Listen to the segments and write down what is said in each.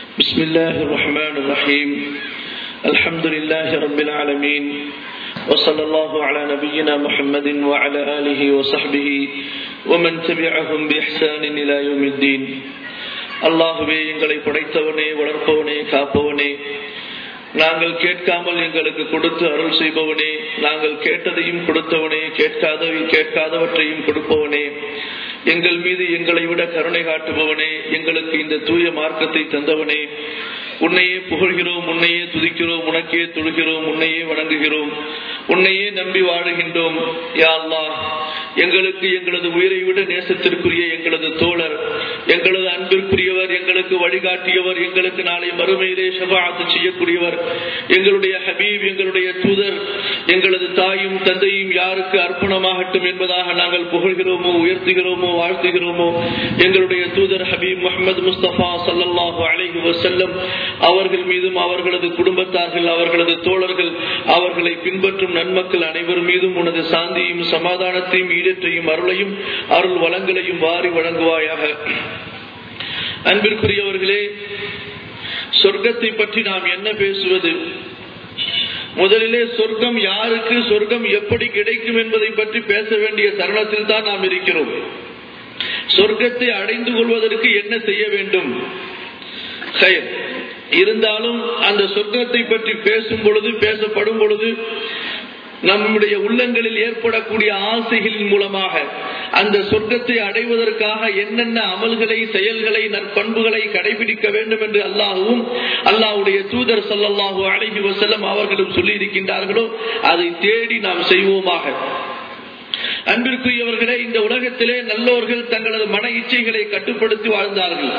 بسم الله الرحمن الرحيم الحمد لله رب العالمين وصلى الله على نبينا محمد وعلى آله وصحبه ومن تبعهم بإحسان إلى يوم الدين அல்லாஹுவே எங்களை படைத்தவனே வளர்ப்பவனே காப்பவனே நாங்கள் கேட்காமல் எங்களுக்கு கொடுத்து அருள் செய்பவனே நாங்கள் கேட்டதையும் கொடுத்தவனே கேட்காதவை கேட்காதவற்றையும் கொடுப்பவனே எங்கள் மீது எங்களை விட கருணை காட்டுபவனே எங்களுக்கு இந்த தூய மார்க்கத்தை தந்தவனே உன்னையே புகழ்கிறோம் உன்னையே துதிக்கிறோம் உனக்கே தொழுகிறோம் உன்னையே வணங்குகிறோம் உன்னையே நம்பி வாழுகின்றோம் யா அல்லாஹ் எங்களுக்கு எங்களது உயிரை விட நேசத்திற்குரிய எங்களது தோழர் எங்களது அன்பிற்குரியவர் எங்களுக்கு வழிகாட்டியவர் எங்களுக்கு நாளை மறுமையிலே ஷபாத்து செய்யக்கூடியவர் எங்களுடைய ஹபீப் எங்களுடைய தூதர் எங்களது தாயும் தந்தையும் யாருக்கு அர்ப்பணமாகட்டும் என்பதாக நாங்கள் புகழ்கிறோமோ உயர்த்துகிறோமோ வாழ்த்துகிறோமோ எங்களுடைய தூதர் ஹபீப் முகமது முஸ்தபா சல்லாஹூ அலைஹி வசல்லம் அவர்கள் மீதும் அவர்களது குடும்பத்தார்கள் அவர்களது தோழர்கள் அவர்களை பின்பற்றும் நன்மக்கள் அனைவர் மீதும் உனது சாந்தியும் சமாதானத்தையும் ஈடற்றையும் அருளையும் அருள் வளங்களையும் வாரி வழங்குவாயாக அன்பிற்குரியவர்களே சொர்க்கத்தை பற்றி நாம் என்ன பேசுவது முதலிலே சொர்க்கம் யாருக்கு சொர்க்கம் எப்படி கிடைக்கும் என்பதை பற்றி பேச வேண்டிய தருணத்தில் தான் நாம் இருக்கிறோம் சொர்க்கத்தை அடைந்து கொள்வதற்கு என்ன செய்ய வேண்டும் இருந்தாலும் அந்த சொர்க்கத்தை பற்றி பேசும் பொழுது பேசப்படும் பொழுது நம்முடைய உள்ளங்களில் ஏற்படக்கூடிய ஆசைகளின் மூலமாக அந்த சொர்க்கத்தை அடைவதற்காக என்னென்ன அமல்களை செயல்களை நற்பண்புகளை கடைபிடிக்க வேண்டும் என்று அல்லாஹுவும் அல்லாஹுடைய தூதர் சல்லாஹூ அழகி வசல்லம் அவர்களும் சொல்லி இருக்கின்றார்களோ அதை தேடி நாம் செய்வோமாக அன்பிற்குரியவர்களே இந்த உலகத்திலே நல்லோர்கள் தங்களது மன இச்சைகளை கட்டுப்படுத்தி வாழ்ந்தார்கள்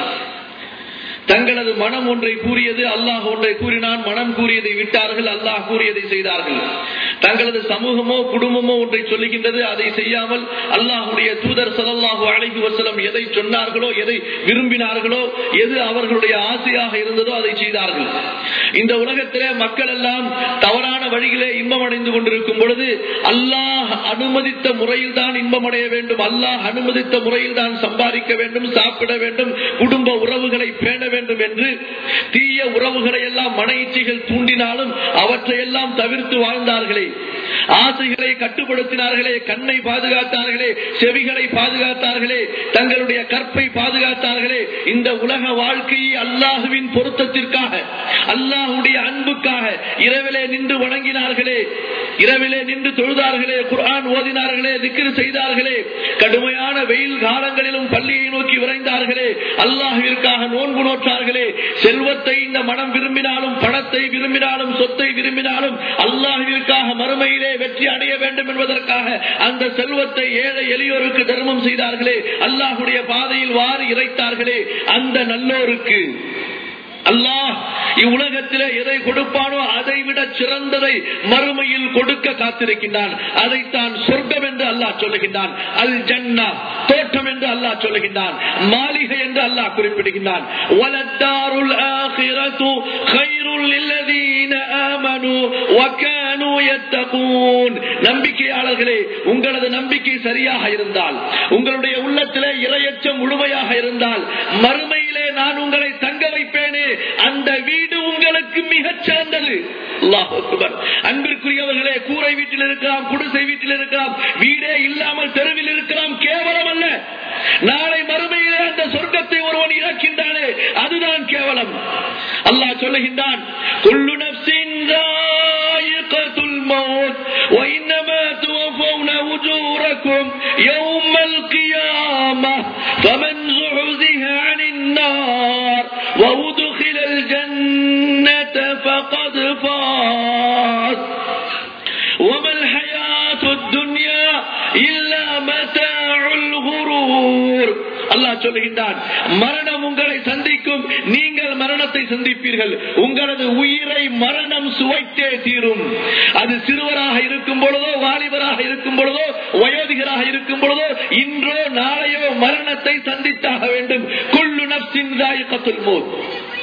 தங்களது மனம் ஒன்றை கூறியது அல்லாஹ் ஒன்றை கூறினான் மனம் கூறியதை விட்டார்கள் அல்லாஹ் கூறியதை செய்தார்கள் தங்களது சமூகமோ குடும்பமோ ஒன்றை சொல்லுகின்றது அதை செய்யாமல் அல்லாஹுடைய தூதர் சலல்லாஹு அழகி வசலம் எதை சொன்னார்களோ எதை விரும்பினார்களோ எது அவர்களுடைய ஆசையாக இருந்ததோ அதை செய்தார்கள் இந்த உலகத்திலே மக்கள் எல்லாம் தவறான வழியிலே இன்பம் அடைந்து கொண்டிருக்கும் பொழுது அல்லாஹ் அனுமதித்த முறையில் தான் இன்பம் அடைய வேண்டும் அல்லாஹ் அனுமதித்த முறையில் தான் சம்பாதிக்க வேண்டும் சாப்பிட வேண்டும் குடும்ப உறவுகளை பேண வேண்டும் என்று தீய உறவுகளை எல்லாம் மன இச்சைகள் தூண்டினாலும் அவற்றையெல்லாம் தவிர்த்து வாழ்ந்தார்களே ஆசைகளை கட்டுப்படுத்தினார்களே கண்ணை பாதுகாத்தார்களே செவிகளை பாதுகாத்தார்களே தங்களுடைய கற்பை பாதுகாத்தார்களே இந்த உலக வாழ்க்கையை அல்லாஹுவின் பொருத்தத்திற்காக அல்லாஹுடைய அன்புக்காக இரவிலே நின்று வணங்கினார்களே இரவிலே நின்று தொழுதார்களே குர்ஆன் ஓதினார்களே திக்ரு செய்தார்களே கடுமையான வெயில் காலங்களிலும் பள்ளியை நோக்கி விரைந்தார்களே அல்லாஹுவிற்காக நோன்பு நோற்றார்களே செல்வத்தை இந்த மனம் விரும்பினாலும் பணத்தை விரும்பினாலும் சொத்தை விரும்பினாலும் அல்லாஹுவிற்காக மறுமையிலே வெற்றி அடைய வேண்டும் என்பதற்காக அந்த செல்வத்தை ஏழை எளியோருக்கு தர்மம் செய்தார்களே அல்லாஹுடைய பாதையில் வாரி இறைத்தார்களே அந்த நல்லோருக்கு அல்லாஹ் இவ்வுலகத்திலே எதை கொடுப்பானோ அதை விட சிறந்ததை மறுமையில் கொடுக்க காத்திருக்கின்றான் அதைத்தான் சொர்க்கம் என்று அல்லாஹ் சொல்லுகின்றான் அல் ஜன்னா தோட்டம் என்று அல்லாஹ் சொல்லுகின்றான் மாளிகை என்று அல்லாஹ் குறிப்பிடுகின்றான் வலத்தாருல் ஆகிரத்து خيرுல் للذين آمنوا وكانوا يتقون நம்பிக்கையாளர்களே உங்களது நம்பிக்கை சரியாக இருந்தால் உங்களுடைய உள்ளத்திலே இரையச்சம் முழுமையாக இருந்தால் மறுமையிலே நான் உங்களை தங்க வைப்பேனே அந்த வீடு உங்களுக்கு மிகச் சிறந்தது அன்பிற்குரியவர்களே கூரை வீட்டில் இருக்கலாம் குடிசை வீட்டில் இருக்கலாம் வீடே இல்லாமல் தெருவில் இருக்கலாம் கேவலம் அல்ல நாளை மறுமையிலே அந்த சொர்க்கத்தை ஒருவன் இறக்கின்றானே அதுதான் கேவலம் அல்லாஹ் சொல்லுகின்றான் குல்லு நப்சின் الموت وإنما توفون أجوركم يوم القيامة فمن زحزح عن النار وأدخل الجنة فقد فاز وما الحياة الدنيا إلا متاع الغرور அல்லாஹ் சொல்லுகின்றான் மரணம் உங்களை சந்திக்கும் நீங்கள் மரணத்தை சந்திப்பீர்கள் உங்களது உயிரை மரணம் சுவைத்தே தீரும் அது சிறுவராக இருக்கும் பொழுதோ வாலிபராக இருக்கும் பொழுதோ வயோதிகராக இருக்கும் பொழுதோ இன்றோ நாளையோ மரணத்தை சந்தித்தாக வேண்டும் குள்ளு நப்சின் கத்துல் மோத்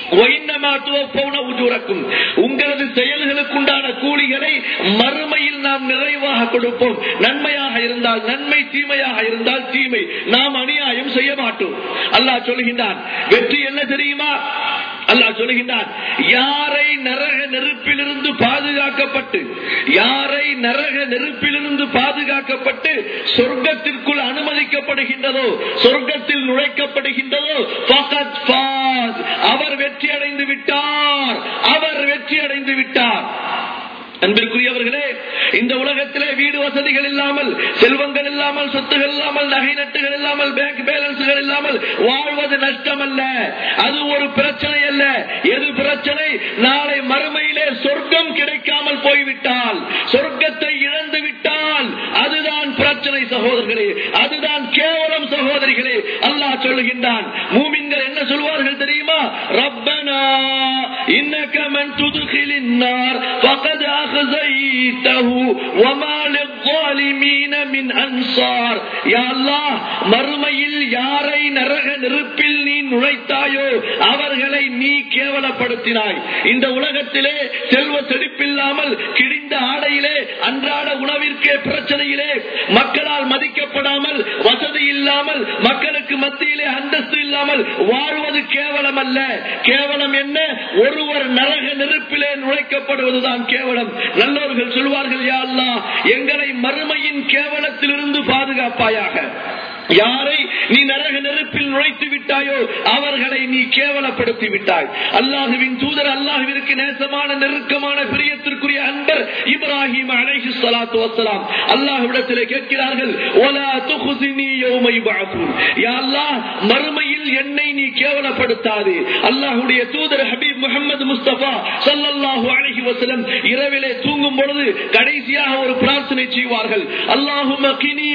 உங்களது செயல்களுக்குண்டான கூலிகளை மறுமையில் நாம் நிறைவாக கொடுப்போம் நன்மையாக இருந்தால் நன்மை தீமையாக இருந்தால் தீமை நாம் அநியாயம் செய்ய மாட்டோம் அல்லாஹ் சொல்கின்றான் வெற்றி என்ன தெரியுமா அல்லாஹ் சொல்லுகின்றான் யாரை நரக நெருப்பிலிருந்து பாதுகாக்கப்பட்டு யாரை நரக நெருப்பிலிருந்து பாதுகாக்கப்பட்டு சொர்க்கத்திற்குள் அனுமதிக்கப்படுகின்றதோ சொர்க்கத்தில் நுழைக்கப்படுகின்றதோ ஃபகத் ஃபாஸ். அவர் வெற்றி அடைந்து விட்டார் அவர் வெற்றி அடைந்து விட்டார் அன்பிற்குரியவர்களே இந்த உலகத்திலே வீடு வசதிகள் இல்லாமல் செல்வங்கள் இல்லாமல் சொத்துகள் இல்லாமல் நகை நட்டுகள் இல்லாமல் பேங்க் பேலன்ஸ்கள் இல்லாமல் வாழ்வது நஷ்டம் அல்ல அது ஒரு பிரச்சனை அல்ல எது பிரச்சனை நாளை மறுமையிலே சொர்க்கம் கிடைக்காமல் போய்விட்டால் சொர்க்கத்தை இழந்து விட்டால் அதுதான் பிரச்சனை சகோதரர்களே அதுதான் கேவலம் சகோதரிகளே அல்லாஹ் சொல்லுகின்றான் மூமின்கள் என்ன சொல்வார்கள் தெரியுமா ரப்பனா இன்னக மன் துதுகிலின் நார் فقد أخزيته وما للظالمين من أنصار يا الله மறுமையில் யாரை நரக நெருப்பில் நீ நுழைத்தாயோ அவர்களை நீ கேவலப்படுத்தினாய் இந்த உலகத்திலே செல்வ செழிப்பில்லாமல் கிழிந்த ஆடையிலே அன்றாட உணவிற்கே பிரச்சனையிலே மக்களால் மதிக்கப்படாமல் வசதி இல்லாமல் மக்களுக்கு மத்தியிலே அந்தஸ்து இல்லாமல் வாழ்வது கேவலம் அல்ல கேவலம் என்ன ஒருவர் நரக நெருப்பிலே நுழைக்கப்படுவதுதான் கேவலம் நல்லவர்கள் சொல்வார்கள் யா அல்லாஹ் எங்களை மறுமையின் கேவலத்திலிருந்து பாதுகாப்பாயாக யாரை நீ நரக நெருப்பில் நுழைத்து விட்டாயோ அவர்களை நீ கேவலப்படுத்தி விட்டாய் அல்லாஹுவின் தூதர் அல்லாஹுவிற்கு நேசமான நெருக்கமான பிரியத்திற்குரிய அன்பர் இப்ராஹிம் அலைஹி ஸலாத்து வஸ்ஸலாம் அல்லாஹ்விடத்திலே கேட்கிறார்கள் ஒலா துஹ்ஸினி யௌம யுபஅஸூன் யா அல்லாஹ் மறுமையில் என்னை நீ கேவலப்படுத்தாதே அல்லாஹ்வுடைய தூதர் ஹபீப் முஹம்மது முஸ்தபா ஸல்லல்லாஹு அலைஹி வஸல்லம் இரவிலே தூங்கும் பொழுது கடைசியாக ஒரு பிரார்த்தனை செய்வார்கள் அல்லாஹும்ம கினி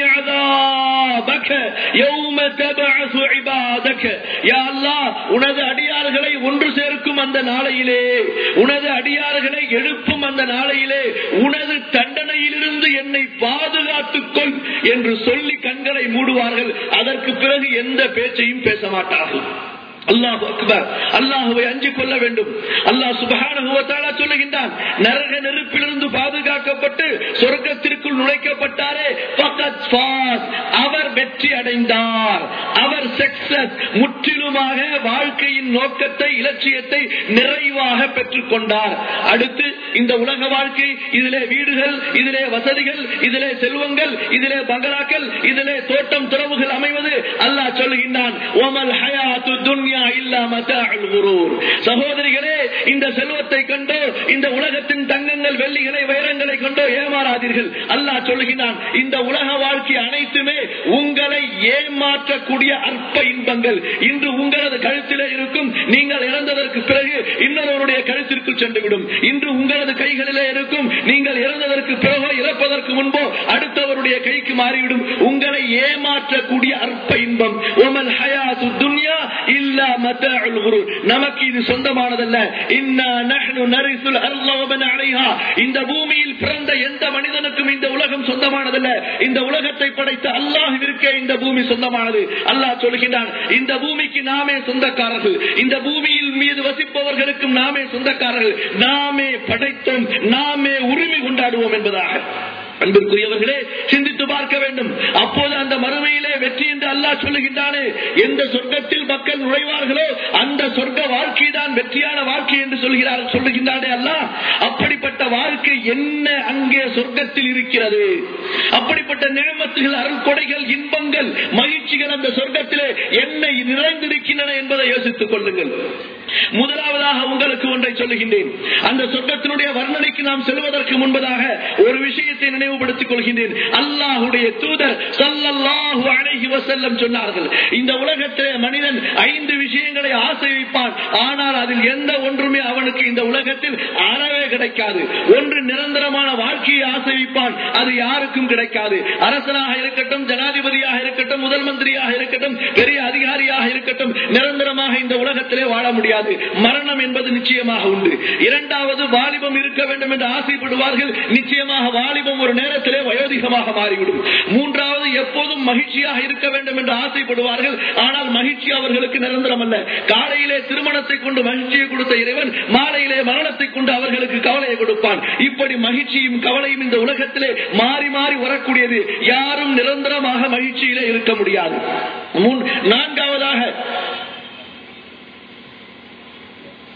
அதாபக யௌம தபஅஸு இபாதக யா அல்லாஹ் உனது அடியார்களை ஒன்று சேர்க்கும் அந்த நாளையிலே உனது அடியார்களை எழுப்பும் அந்த நாளையிலே உனது தண்டனையிலிருந்து என்னை பாதுகாத்துக் கொள் என்று சொல்லி கண்களை மூடுவார்கள் அதற்கு பிறகு எந்த பேச்சையும் பேச மாட்டார்கள் அல்லாஹு அக்பர் அல்லாஹுவை அஞ்சு கொள்ள வேண்டும் அல்லாஹ் சுபஹானஹுவத்தாலா சொல்லுகின்றான் நரக நெருப்பிலிருந்து பாதுகாக்கப்பட்டு சொர்க்கத்திற்குள் நுழைக்கப்பட்டாரே ஃபகத் ஃபாஸ். அவர் வெற்றி அடைந்தார் அவர் சக்சஸ் முற்றிலுமாக வாழ்க்கையின் நோக்கத்தை இலட்சியத்தை நிறைவாக பெற்றுக் கொண்டார் அடுத்து இந்த உலக வாழ்க்கை இதிலே வீடுகள் இதிலே வசதிகள் இதிலே செல்வங்கள் இதிலே பங்களாக்கள் இதிலே தோட்டம் துறவுகள் அமைவது அல்லாஹ் சொல்லுகின்றான் ஓமல் ஹயாத்து துன்யா இல்லா மதாஉல் குரூர் சகோதரிகளே இந்த செல்வத்தை கண்டோ இந்த உலகத்தின் தங்கங்கள் வெள்ளிகளை வைரங்களை கொண்டோ ஏமாறாதீர்கள் அல்லாஹ் சொல்லுகிறான் இந்த உலக வாழ்க்கை அனைத்துமே உங்களை ஏமாற்றக்கூடிய அற்ப இன்பங்கள் இன்று உங்களது கழுத்திலே இருக்கும் நீங்கள் இறந்ததற்கு பிறகு இன்னொருவருடைய கழுத்திற்குள் சென்றுவிடும் இன்று உங்களது கைகளிலே இருக்கும் நீங்கள் இறந்ததற்கு பிறகோ இறப்பதற்கு முன்போ அடுத்தவருடைய கைக்கு மாறிவிடும் உங்களை ஏமாற்றக்கூடிய அற்ப இன்பம் ஒமல் ஹயாத்து துன்யா இல்லா மத்தாஉல் குரூர் நமக்கு இது சொந்தமானதல்ல இன்னா நஹ்னு நரிசுல் அர்ல வமன் அலைஹா இந்த பூமியில் பிறந்த எந்த மனிதனுக்கும் இந்த உலகம் சொந்தமானதல்ல இந்த உலகத்தை படைத்த அல்லாஹ்விற்கே இந்த பூமி சொந்தமானது அல்லாஹ் சொல்கின்றான் இந்த பூமிக்கு நாமே சொந்தக்காரர்கள் இந்த பூமியில் மீது வசிப்பவர்களுக்கும் நாமே சொந்தக்காரர்கள் நாமே படைத்தோம் நாமே உரிமை கொண்டாடுவோம் என்பதாக அன்பிற்குரியவர்களே சிந்தித்து பார்க்க வேண்டும் அப்போது அந்த மறுமையிலே வெற்றி என்று அல்லாஹ் சொல்லுகின்றானே எந்த சொர்க்கத்தில் மக்கள் நுழைவார்களோ அந்த சொர்க்க வாழ்க்கை தான் வெற்றியான வாழ்க்கை என்று சொல்கிறார் சொல்லுகின்றானே அல்லாஹ் அப்படிப்பட்ட வாழ்க்கை என்ன அங்கே சொர்க்கத்தில் இருக்கிறது அப்படிப்பட்ட நியமத்துகள் அருள் கொடைகள் இன்பங்கள் மகிழ்ச்சிகள் அந்த சொர்க்கத்திலே என்ன நிறைந்திருக்கின்றன என்பதை யோசித்துக் கொள்ளுங்கள் முதலாவதாக உங்களுக்கு ஒன்றை சொல்லுகின்றேன் அந்த சொர்க்கத்தினுடைய வர்ணனைக்கு நாம் செல்வதற்கு முன்பதாக ஒரு விஷயத்தை நினைவுபடுத்திக் கொள்கின்றேன் அல்லாஹுடைய தூதர் சல்லல்லாஹு அலைஹி வஸல்லம் சொன்னார்கள் இந்த உலகத்திலே மனிதன் ஐந்து விஷயங்களை ஆசை வைப்பான் ஆனால் அதில் எந்த ஒன்றுமே அவனுக்கு இந்த உலகத்தில் அறவே கிடைக்காது ஒன்று நிரந்தரமான வாழ்க்கையை ஆசை வைப்பான் அது யாருக்கும் கிடைக்காது அரசனாக இருக்கட்டும் ஜனாதிபதியாக இருக்கட்டும் முதல் மந்திரியாக இருக்கட்டும் பெரிய அதிகாரியாக இருக்கட்டும் நிரந்தரமாக இந்த உலகத்திலே வாழ முடியாது மரணம் என்பது நிச்சயமாக உண்டு இரண்டாவது வாலிபம் இருக்க வேண்டும் என்று ஆசைப்படுவார்கள் நிச்சயமாக வாலிபம் ஒரு நேரத்திலே வயோதிகமாக மாறிவிடும் மூன்றாவது எப்போதும் மகிழ்ச்சியாக இருக்க வேண்டும் என்று ஆசைப்படுவார்கள் ஆனால் மகிழ்ச்சி அவர்களுக்கு நிரந்தரம் அல்ல காலையிலே திருமணத்தை கொண்டு மகிழ்ச்சியை கொடுத்த இறைவன் மாலையிலே மரணத்தை கொண்டு அவர்களுக்கு கவலையை கொடுப்பான் இப்படி மகிழ்ச்சியும் கவலையும் இந்த உலகத்திலே மாறி மாறி வரக்கூடியது யாரும் நிரந்தரமாக மகிழ்ச்சியிலே இருக்க முடியாது மூன்- நான்காவதாக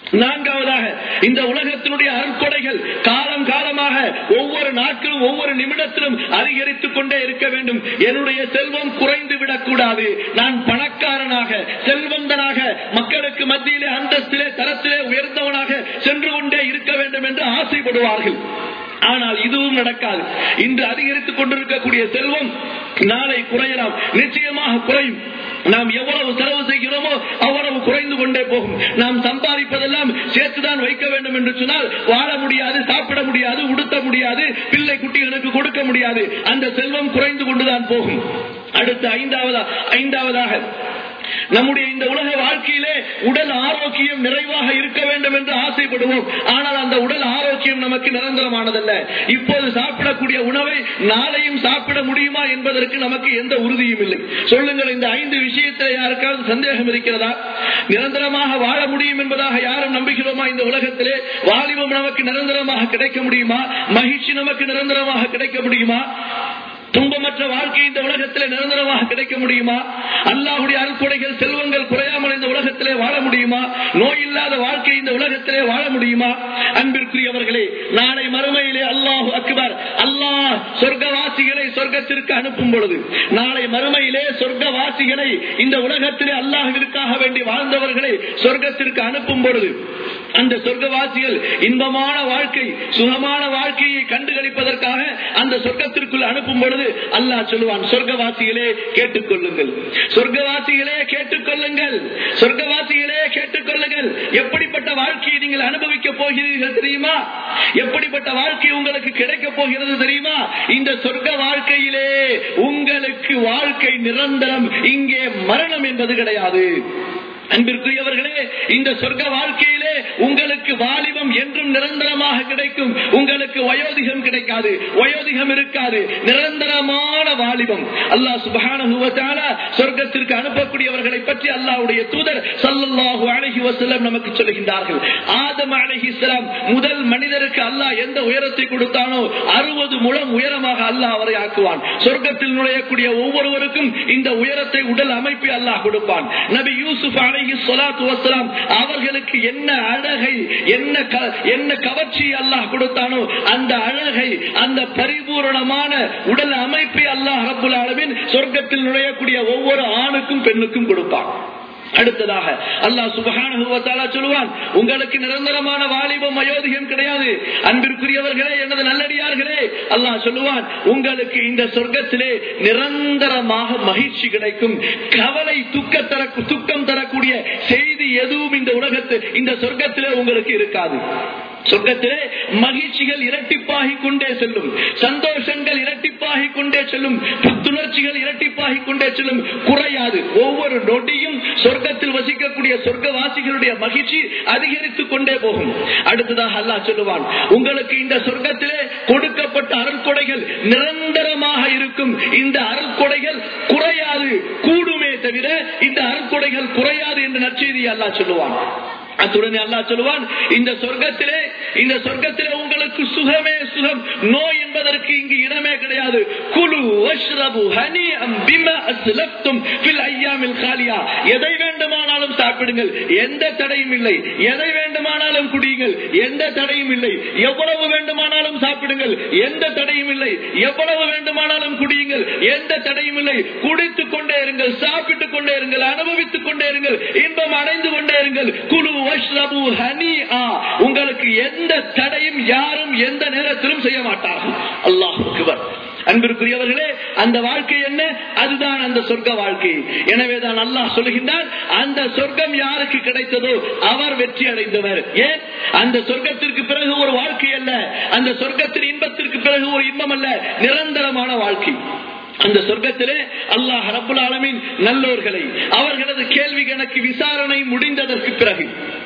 நான்காவதாக இந்த உலகத்தினுடைய அருட்கொடைகள் காலம் காலமாக ஒவ்வொரு நாட்களும் ஒவ்வொரு நிமிடத்திலும் அதிகரித்துக் கொண்டே இருக்க வேண்டும் என்னுடைய செல்வம் குறைந்து விடக்கூடாது நான் பணக்காரனாக செல்வந்தனாக மக்களுக்கு மத்தியிலே அந்தஸ்திலே தரத்திலே உயர்ந்தவனாக சென்று கொண்டே இருக்க வேண்டும் என்று ஆசைப்படுவார்கள் ஆனால் இதுவும் நடக்காது இன்று அதிகரித்துக் கொண்டிருக்கக்கூடிய செல்வம் நாளை குறையலாம் நிச்சயமாக குறையும் நாம் எவ்வளவு செலவு செய்கிறோமோ அவ்வளவு குறைந்து கொண்டே போகும் நாம் சம்பாதிப்பதெல்லாம் சேர்த்துதான் வைக்க வேண்டும் என்று சொன்னால் வாழ முடியாது சாப்பிட முடியாது உடுத்த முடியாது பிள்ளை குட்டிகளுக்கு கொடுக்க முடியாது அந்த செல்வம் குறைந்து கொண்டுதான் போகும் அடுத்து ஐந்தாவது ஐந்தாவதாக நம்முடைய இந்த உலக வாழ்க்கையிலே உடல் ஆரோக்கியம் நிறைவாக இருக்க வேண்டும் என்று ஆசைப்படுவோம் ஆனால் அந்த உடல் ஆரோக்கியம் நமக்கு நிரந்தரமானதல்ல இப்போது சாப்பிடக்கூடிய உணவை நாளையும் சாப்பிட முடியுமா என்பதற்கு நமக்கு எந்த உறுதியும் இல்லை சொல்லுங்கள் இந்த ஐந்து விஷயத்தில் யாருக்காவது சந்தேகம் இருக்கிறதா நிரந்தரமாக வாழ முடியும் என்பதாக யாரும் நம்புகிறோமா இந்த உலகத்திலே வாலிபம் நமக்கு நிரந்தரமாக கிடைக்க முடியுமா மகிழ்ச்சி நமக்கு நிரந்தரமாக கிடைக்க முடியுமா துன்பமற்ற வாழ்க்கை இந்த உலகத்தில் நிரந்தரமாக கிடைக்க முடியுமா அல்லாஹுடைய அருட்கொடைகள் செல்வங்கள் குறையாமல் இந்த உலகத்திலே வாழ முடியுமா நோய் இல்லாத வாழ்க்கை இந்த உலகத்திலே வாழ முடியுமா அன்பிற்குரியவர்களே நாளை மறுமையிலே அல்லாஹு அக்பர் அல்லாஹ் சொர்க்கவாசிகளை சொர்க்கத்திற்கு அனுப்பும் பொழுது நாளை மறுமையிலே சொர்க்கவாசிகளை இந்த உலகத்திலே அல்லாஹிற்காக வேண்டி வாழ்ந்தவர்களை சொர்க்கத்திற்கு அனுப்பும் பொழுது அந்த சொர்க்கவாசிகள் இன்பமான வாழ்க்கை சுகமான வாழ்க்கையை கண்டுகளிப்பதற்காக அந்த சொர்க்கத்திற்குள் அனுப்பும் பொழுது அல்லாஹ் சொல்லுவான் சொர்க்கவாசிகளே கேட்டுக்கொள்ளுங்கள் சொர்க்கவாசிகளே கேட்டுக்கொள்ளுங்கள் சொர்க்கவாசிகளே கேட்டுக்கொள்ளுங்கள் எப்படிப்பட்ட வாழ்க்கையை நீங்கள் அனுபவிக்க போகிறீர்கள் தெரியுமா எப்படிப்பட்ட வாழ்க்கை உங்களுக்கு கிடைக்க போகிறது தெரியுமா இந்த சொர்க்க வாழ்க்கையிலே உங்களுக்கு வாழ்க்கை நிரந்தரம் இங்கே மரணம் என்பது கிடையாது அன்பிற்குரியவர்களே இந்த சொர்க்க வாழ்க்கையிலே உங்களுக்கு வாலிபம் என்றும் நிரந்தரமாக கிடைக்கும் உங்களுக்கு வயோதிகம் கிடைக்காது வயோதிகம் இருக்காது நிரந்தரமான வாலிபம் அல்லாஹ் சுபஹான சொர்க்கத்திற்கு அனுப்பக்கூடியவர்களை பற்றி அல்லாஹ்வுடைய தூதர் சல்லல்லாஹு அலைஹி வஸல்லம் நமக்கு சொல்லுகின்றார்கள் ஆதம் அலைஹிஸ்ஸலாம் முதல் மனிதருக்கு அல்லாஹ் எந்த உயரத்தை கொடுத்தானோ அறுபது முழம் உயரமாக அல்லாஹ் அவரை ஆக்குவான் சொர்க்கத்தில் நுழையக்கூடிய ஒவ்வொருவருக்கும் இந்த உயரத்தை உடல் அமைப்பை அல்லாஹ் கொடுப்பான் நபி யூசுப் அலைஹி ஸலாத்து வஸலாம் அவர்களுக்கு என்ன அழகை என்ன க- என்ன கவர்ச்சி அல்லாஹ் கொடுத்தானோ அந்த அழகை அந்த பரிபூரணமான உடல் அமைப்பை அல்லாஹ் ரப்புல் ஆலமீன் சொர்க்கத்தில் நுழையக்கூடிய ஒவ்வொரு ஆணுக்கும் பெண்ணுக்கும் கொடுப்பான் அடுத்ததாக அல்லாஹ் சுபஹானஹு வ தஆலா சொல்லுவான் உங்களுக்கு நிரந்தரமான வாலிபம் அயோத்தியம் கிடையாது அன்பிற்குரியவர்களே எனது நல்லடியார்களே அல்லாஹ் சொல்லுவான் உங்களுக்கு இந்த சொர்க்கத்திலே நிரந்தரமாக மகிழ்ச்சி கிடைக்கும் கவலை துக்க தர துக்கம் தரக்கூடிய செய்தி எதுவும் இந்த உலகத்து இந்த சொர்க்கத்திலே உங்களுக்கு இருக்காது சொர்க்கத்திலே மகிழ்ச்சிகள் இரட்டிப்பாகிக் கொண்டே செல்லும் சந்தோஷங்கள் இரட்டிப்பாகிக் கொண்டே செல்லும் புத்துணர்ச்சிகள் இரட்டிப்பாகிக் கொண்டே செல்லும் குறையாது ஒவ்வொரு நொடியும் சொர்க்கத்தில் வசிக்கக்கூடிய சொர்க்கவாசிகளுடைய மகிழ்ச்சி அதிகரித்துக் கொண்டே போகும் அடுத்ததாக அல்லாஹ் சொல்லுவான் உங்களுக்கு இந்த சொர்க்கத்திலே கொடுக்கப்பட்ட அருள்கொடைகள் நிரந்தரமாக இருக்கும் இந்த அருள்கொடைகள் குறையாது கூடுமே தவிர இந்த அருள்கொடைகள் குறையாது என்று நற்செய்தி அல்லாஹ் சொல்லுவான் அத்துடன் அல்லாஹ் சொல்லுவான் இந்த சொர்க்கத்திலே இந்த சொர்க்கத்திலே உங்களுக்கு சுகமே சுகம் நோய் என்பதற்கு இங்கு இடமே கிடையாது குலு வஷ்ரபு ஹனிஅம் பிமா அஸ்லஃப்தும் ஃபில் ஐயாமில் காலியா எதை வேண்டுமானாலும் சாப்பிடுங்கள் எந்த தடையும் இல்லை எதை வேண்டுமானாலும் குடியுங்கள் எந்த தடையும் இல்லை எவ்வளவு வேண்டுமானாலும் சாப்பிடுங்கள் எந்த தடையும் இல்லை எவ்வளவு வேண்டுமானாலும் குடியுங்கள் எந்த தடையும் இல்லை குடித்துக் கொண்டே இருங்கள் சாப்பிட்டுக் கொண்டே இருங்கள் அனுபவித்துக் கொண்டே இருங்கள் இன்பம் அடைந்து கொண்டே இருங்கள் குழு வஷ்ரபு ஹனிஆ உங்களுக்கு எந்த தடையும் யாரும் எந்த நேரத்திலும் செய்ய மாட்டார்கள் அல்லாஹ் அக்பர் அன்பிற்குரியவர்களே அந்த வாழ்க்கை என்ன அதுதான் அந்த சொர்க்க வாழ்க்கை எனவேதான் அல்லாஹ் சொல்லுகின்றான் அந்த சொர்க்கம் யாருக்கு கிடைத்ததோ அவர் வெற்றி அடைந்தவர் ஏன் அந்த சொர்க்கத்திற்கு பிறகு ஒரு வாழ்க்கை அல்ல அந்த சொர்க்கத்தின் இன்பத்திற்கு பிறகு ஒரு இன்பம் அல்ல நிரந்தரமான வாழ்க்கை அந்த சொர்க்கத்திலே அல்லாஹ் ரப்புல் ஆலமீன் நல்லோர்களை அவர்களது கேள்வி கணக்கு விசாரணை முடிந்ததற்கு பிறகு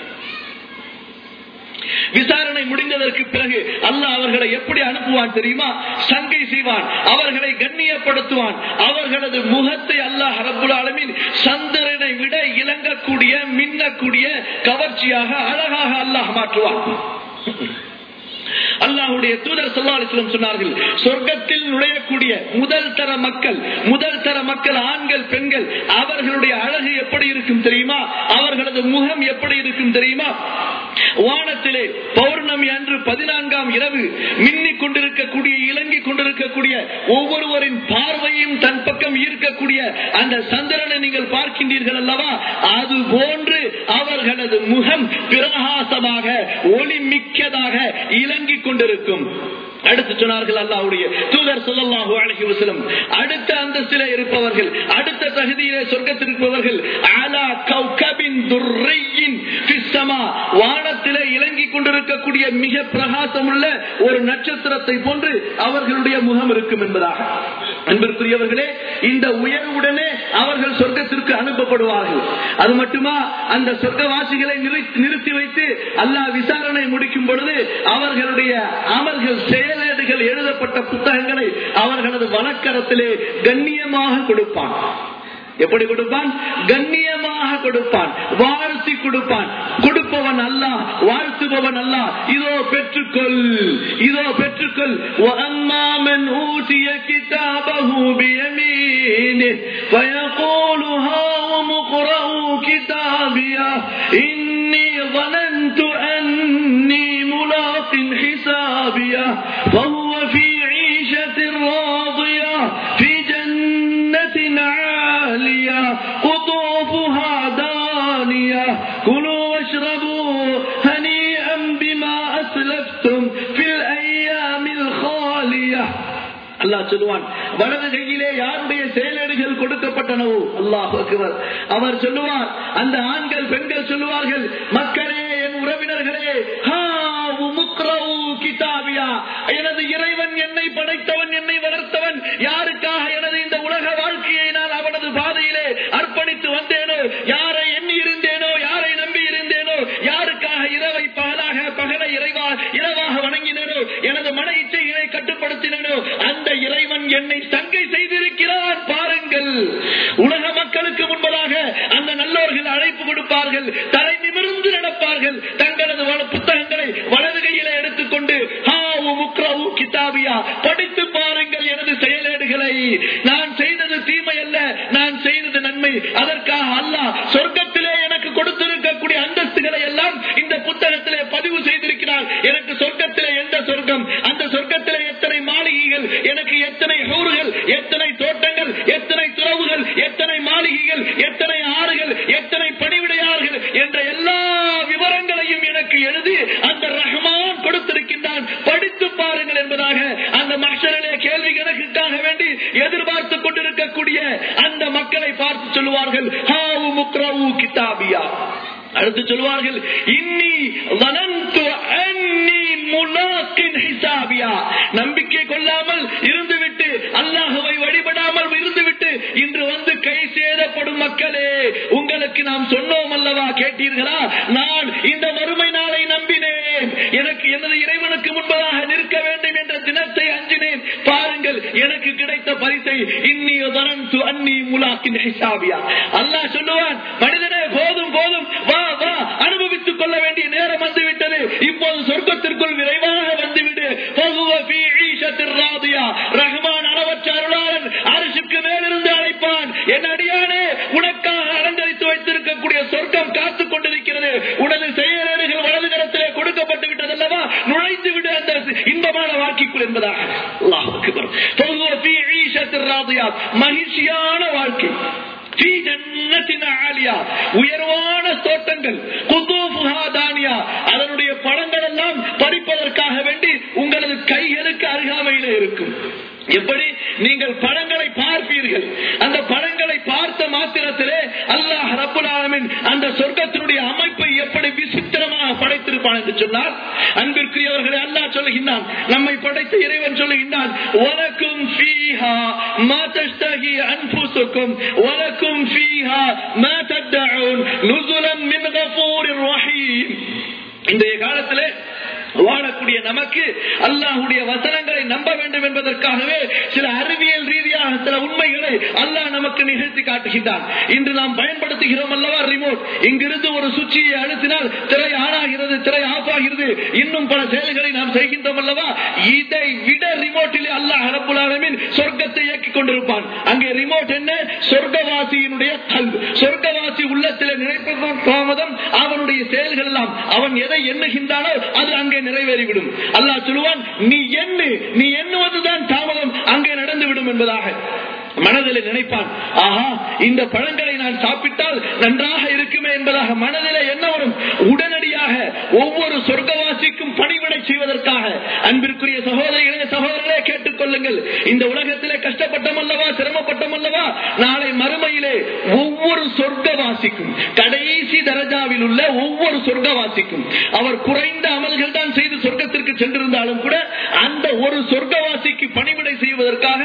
விசாரணை முடிந்ததற்கு பிறகு அல்லாஹ் அவர்களை எப்படி அனுப்புவான் தெரியுமா சங்கை செய்வான் அவர்களை கண்ணியப்படுத்துவான் அவர்களது முகத்தை அல்லாஹ் ரப்புல் ஆலமீன் சந்திரனை விட இலங்கக்கூடிய மின்னக்கூடிய கவர்ச்சியாக அழகாக அல்லாஹ் மாற்றுவான் அல்லாஹுடைய தூதர் சொல்லாலிஸ்லம் சொன்னார்கள் சொர்க்கத்தில் நுழையக்கூடிய முதல் தர மக்கள் முதல் தர மக்கள் ஆண்கள் பெண்கள் அவர்களுடைய அழகு எப்படி இருக்கும் தெரியுமா அவர்களது முகம் எப்படி இருக்கும் தெரியுமா வானத்திலே பௌர்ணமி அன்று பதினான்காம் இரவு மின்னிக் கொண்டிருக்கக்கூடிய இலங்கிக் கொண்டிருக்கக்கூடிய ஒவ்வொருவரின் பார்வையும் தன் பக்கம் ஈர்க்கக்கூடிய அந்த சந்திரனை நீங்கள் பார்க்கின்றீர்கள் அல்லவா அது போன்று அவர்களது முகம் பிரகாசமாக ஒளி மிக்கதாக இலங்கிக் கொண்டிருக்கும் அடுத்து சொன்னார்கள் அல்லாஹ்வுடைய தூதர் ஸல்லல்லாஹு அலைஹி வஸல்லம் அடுத்த அந்தஸ்திலே இருப்பவர்கள் அடுத்த தகுதியிலே சொர்க்கத்தில் இருப்பவர்கள் அலா கௌகபின் துர்ரையின் ஃபிஸ் ஸமா வானத்திலே இலங்கிக் கொண்டிருக்கக்கூடிய மிக பிரகாசமுள்ள ஒரு நட்சத்திரத்தை போன்று அவர்களுடைய முகம் இருக்கும் என்பதாக அன்பிற்குரியவர்களே இந்த உயர்வுடனே அவர்கள் சொர்க்கத்திற்கு அனுப்பப்படுவார்கள் அது மட்டுமா அந்த சொர்க்கவாசிகளை நிறு- நிறுத்தி வைத்து அல்லாஹ் விசாரணை முடிக்கும் பொழுது அவர்களுடைய அமல்கள் செயலேடுகள் எழுதப்பட்ட புத்தகங்களை அவர்களது வழக்கரத்திலே கண்ணியமாக கொடுப்பான் எப்படி கொடுப்பான் கண்ணியமாக கொடுப்பான் வாழ்த்தி கொடுப்பான் கொடுப்பவன் அல்ல வாழ்த்துபவன் அல்ல இதோ பெற்றுக்கொள் இதோ பெற்றுக்கொள் وَأَمَّا مَنْ أُوتِيَ كِتَابَهُ بِيَمِينِهِ فَيَقُولُ هَاؤُمُ اقْرَءُوا كِتَابِيَهْ إِنِّي ظَنَنْتُ أَنِّي مُلَاقٍ حِسَابِيَهْ فَهُوَ فِي عِيشَةٍ رَاضِيَةٍ في جنة عالية قطوفها دانية كلوا واشربوا هنيئا بما أسلفتم في الأيام الخالية அல்லாஹ் சொல்லுவான் வலது கையிலே யாருடைய செயலேடுகள் கொடுக்கப்பட்டனவோ அல்லாஹ் அக்பர் அவர் சொல்லுவார் அந்த ஆண்கள் பெண்கள் சொல்லுவார்கள் மக்களே என் உறவினர்களே ஹாவு முக்ரவு கிதாபியா எனது இறைவன் என்னை படைத்தவன் என்னை வளர்த்தவன் யாருக்காக எனது இந்த உலக வாழ்க்கையை நான் அவனது பாதையிலே அர்ப்பணித்து வந்தேனோ யாரை எண்ணி இருந்தேனோ யாரை நம்பி இருந்தேனோ யாருக்காக இரவை பகலாக பகலை இறைவா இரவாக வணங்கினேனோ எனது மன இச்சைகளை கட்டுப்படுத்தினேனோ அந்த இறைவன் என்னை சங்கை செய்திருக்கிறான் பாருங்கள் உலக மக்களுக்கு முன்பதாக அந்த நல்லோர்கள் அழைப்பு கொடுப்பார்கள் தலை நிமிர்ந்து நடப்பார்கள் தங்களது வல- புத்தகங்களை வலது கையில எடுத்துக்கொண்டு ஹாவு முக்ரவு கிதாபியா படித்து பாருங்கள் எனது செயலேடுகளை நான் செய்தது தீமை அல்ல நான் செய்தது நன்மை அதற்காக அல்லாஹ் சொர்க்கத்திலே எனக்கு கொடுத்திருக்கக்கூடிய அந்தஸ்துகளை எல்லாம் இந்த புத்தகத்திலே பதிவு செய்திருக்கிறார் எனக்கு சொர்க்கத்திலே எந்த சொர்க்கம் அந்த சொர்க்கத்திலே எத்தனை மாளிகைகள் எனக்கு எத்தனை ஹூர்கள் எத்தனை தோட்டங்கள் எத்தனை துறவுகள் எத்தனை மாளிகைகள் எத்தனை ஆறுகள் எத்தனை பணிவிடையார்கள் என்ற எல்லா விவரங்களையும் எனக்கு எழுதி அந்த ரஹ்மான் கொடுத்திருக்கின்றான் படித்து பாருங்கள் என்பதாக அந்த மக்சரிலே கேள்வி கணக்குக்காக வேண்டி எதிர்பார்த்துக் கொண்டிருக்கக்கூடிய அந்த மக்களை பார்த்து சொல்லுவார்கள் ஹாவு முக்ரவு கிதாபியா அடுத்து சொல்வார்கள் இன்னி வனந்து அன்னி முலாக்கின் ஹிசாபியா நம்பிக்கை கொள்ளாமல் இருந்துவிட்டு அல்லாஹுவை வழிபடாமல் இருந்துவிட்டு இன்று வந்து கை சேதப்படும் மக்களே உங்களுக்கு நாம் சொன்னோம் அல்லவா கேட்டீர்களா நான் இந்த மறுமை நாளை நம்பினேன் எனக்கு எனது இறைவனுக்கு முன்பதாக நிற்க வேண்டும் என்ற தினத்தை அஞ்சினேன் பாருங்கள் எனக்கு கிடைத்த பரிசை இன்னி வனந்து அன்னி முலாக்கின் ஹிசாபியா அல்லாஹ் சொல்லுவான் மனிதனே போதும் போதும் வா வா அனுபவித்துக் கொள்ள வேண்டிய நேரம் வந்துவிட்டது இப்போது சொர்க்கத்திற்குள் விரைவாக வந்துவிடு ஃபஹுவ ஃபீ ஈஷத்திர் ராதியா. ரஹ்மான் அளவற்ற அருளாளன் அரசுக்கு மேலிருந்து அழைப்பான் என் அடியானே உனக்காக அலங்கரித்து வைத்திருக்கக்கூடிய சொர்க்கம் காத்துக் கொண்டிருக்கிறது உனது செயலேடுகள் வலது கரத்திலே கொடுக்கப்பட்டு விட்டது அல்லவா நுழைந்து விடு அந்த இன்பமான வாழ்க்கைக்குள் என்பதாக அல்லாஹ் அக்பர். ஃபஹுவ ஃபீ ஈஷத்திர் ராதியா. மகிழ்ச்சியான வாழ்க்கை في جنة عالية. உயர்வான தோட்டங்கள் குதூஃபுஹா தானியா. அதனுடைய பழங்கள் எல்லாம் பறிப்பதற்காக வேண்டி உங்களது கைகளுக்கு அருகாமையிலே இருக்கும் எப்படி நீங்கள் பழங்களை பார்ப்பீர்கள் அந்த பழங்களை பார்த்த மாத்திரத்திலே அல்லாஹ் ரப்புல் ஆலமீன் அந்த சொர்க்கத்தினுடைய அமைப்பை எப்படி விசித்திரமாக படைத்திருப்பான் என்று சொன்னார் அன்பிற்குரியவர்களை அல்லாஹ் சொல்லுகின்றான் நம்மை படைத்த இறைவன் சொல்லுகின்றான் வலக்கும் ஃபீஹா மா தஷ்தஹி அன்ஃபுசுக்கும் வலக்கும் ஃபீஹா மா தத்தஊன் நுஸுலன் மின் கஃபூரிர் ரஹீம் இன்றைய காலத்திலே வாழக்கூடிய நமக்கு அல்லாஹுடைய வசனங்களை நம்ப வேண்டும் என்பதற்காகவே சில அறிவியல் ரீதியாக சில உண்மைகளை அல்லாஹ் நமக்கு நிகழ்த்தி காட்டுகின்றான் இன்று நாம் பயன்படுத்துகிறோம் அல்லவா ரிமோட் இங்கிருந்து ஒரு சுவிட்சியை அழுத்தினால் திரை ஆன் ஆன் ஆகிறது திரை ஆஃப் ஆகிறது இன்னும் பல செயல்களை நாம் செய்கின்றோம் அல்லவா இதை விட ரிமோட்டிலே அல்லாஹ் ரப்புல் ஆலமீன் சொர்க்கத்தை இயக்கிக் கொண்டிருப்பான் அங்கே ரிமோட் என்ன சொர்க்கவாசியினுடைய கல்வி சொர்க்கவாசி உள்ளத்தில் நினைப்பதன் தாமதம் அவனுடைய செயல்கள் எல்லாம் அவன் எதை எண்ணுகின்றானோ அது அங்கே நிறைவேறிவிடும் அல்லாஹ் சொல்லுவான் நீ எண்ணு நீ எண்ணுவதுதான் தாமதம் அங்கே நடந்துவிடும் என்பதாக மனதில் நினைப்பான் ஆஹா இந்த பழங்களை நான் சாப்பிட்டால் நன்றாக இருக்குமே என்பதாக மனதில் என்ன வரும் உடனடியாக ஒவ்வொரு சொர்க்கவாசிக்கும் பணிவிடை செய்வதற்காக அன்பிற்குரிய சகோதரிகளே சகோதரர்களே கேட்டுக்கொள்ளுங்கள் இந்த உலகத்திலே கஷ்டப்பட்டோம் அல்லவா சிரமப்பட்டோம் அல்லவா நாளை மறுமையிலே ஒவ்வொரு சொர்க்கவாசிக்கும் கடைசி தரஜாவில் உள்ள ஒவ்வொரு சொர்க்கவாசிக்கும் அவர் குறைந்த அமல்கள் தான் செய்து சொர்க்கத்திற்கு சென்றிருந்தாலும் கூட அந்த ஒரு சொர்க்கவாசிக்கு பணிவிடை செய்வதற்காக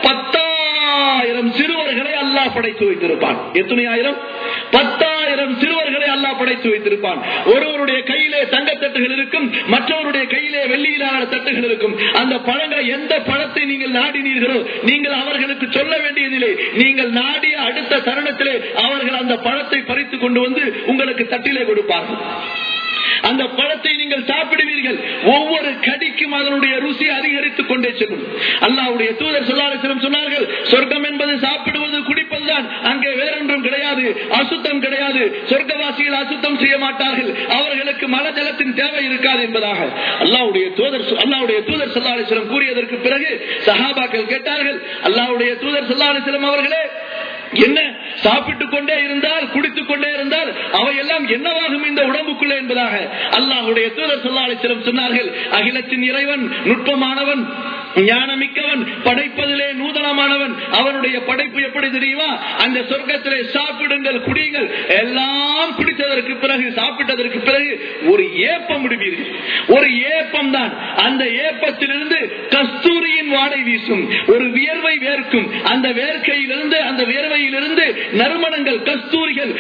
பத்தாயிரம் சிறுவர்களை அல்லாஹ் படைத்து வைத்திருப்பான் எத்தனை ஆயிரம் பத்தாயிரம் சிறுவர்களை அல்லாஹ் படைத்து வைத்திருப்பான் ஒருவருடைய கையிலே தங்கத்தட்டுகள் இருக்கும் மற்றவருடைய கையிலே வெள்ளியிலான தட்டுகள் இருக்கும் அந்த பழங்களை எந்த பழத்தை நீங்கள் நாடினீர்களோ நீங்கள் அவர்களுக்கு சொல்ல வேண்டியதில்லை நீங்கள் நாடிய அடுத்த தருணத்திலே அவர்கள் அந்த பழத்தை பறித்து கொண்டு வந்து உங்களுக்கு தட்டிலே கொடுப்பார்கள் அந்த பழத்தை நீங்கள் சாப்பிடுவீர்கள் ஒவ்வொரு கடிக்கும் அதனுடைய ருசி அதிகரித்துக் கொண்டே செல்லும் அல்லாவுடைய தூதர் சொல்லாரிசனம் சொன்னார்கள் சொர்க்கம் என்பது சாப்பிடுவது குடிப்பதுதான் அங்கே வேறொன்றும் கிடையாது அசுத்தம் கிடையாது சொர்க்கவாசிகள் அசுத்தம் செய்ய மாட்டார்கள் அவர்களுக்கு மல ஜலத்தின் தேவை இருக்காது என்பதாக அல்லாவுடைய தூதர் அல்லாவுடைய தூதர் சொல்லாரிசனம் கூறியதற்கு பிறகு சஹாபாக்கள் கேட்டார்கள் அல்லாவுடைய தூதர் சொல்லாரிசனம் அவர்களே என்ன சாப்பிட்டுக் கொண்டே இருந்தால் குடித்துக் கொண்டே இருந்தால் அவையெல்லாம் என்னவாகும் இந்த உடம்புக்குள்ளே என்பதாக அல்லாஹுடைய தூதர் சொல்லாலிசிலம் சொன்னார்கள் அகிலத்தின் இறைவன் நுட்பமானவன் ஞானமிக்கவன் படைப்பதிலே நூதனமானவன் அவனுடைய படைப்பு எப்படி தெரியுமா அந்த சொர்க்கத்திலே சாப்பிடுங்கள் குடியுங்கள் எல்லாம் குடித்ததற்கு பிறகு சாப்பிட்டதற்கு பிறகு ஒரு ஏப்பம் விடுவீர்கள் ஒரு ஏப்பம் தான் அந்த ஏப்பத்திலிருந்து கஸ்தூரியின் வாடை வீசும் ஒரு வியர்வை வேர்க்கும் அந்த வேர்க்கையிலிருந்து அந்த வியர்வையிலிருந்து நறுமணங்கள் கஸ்தூரிகள்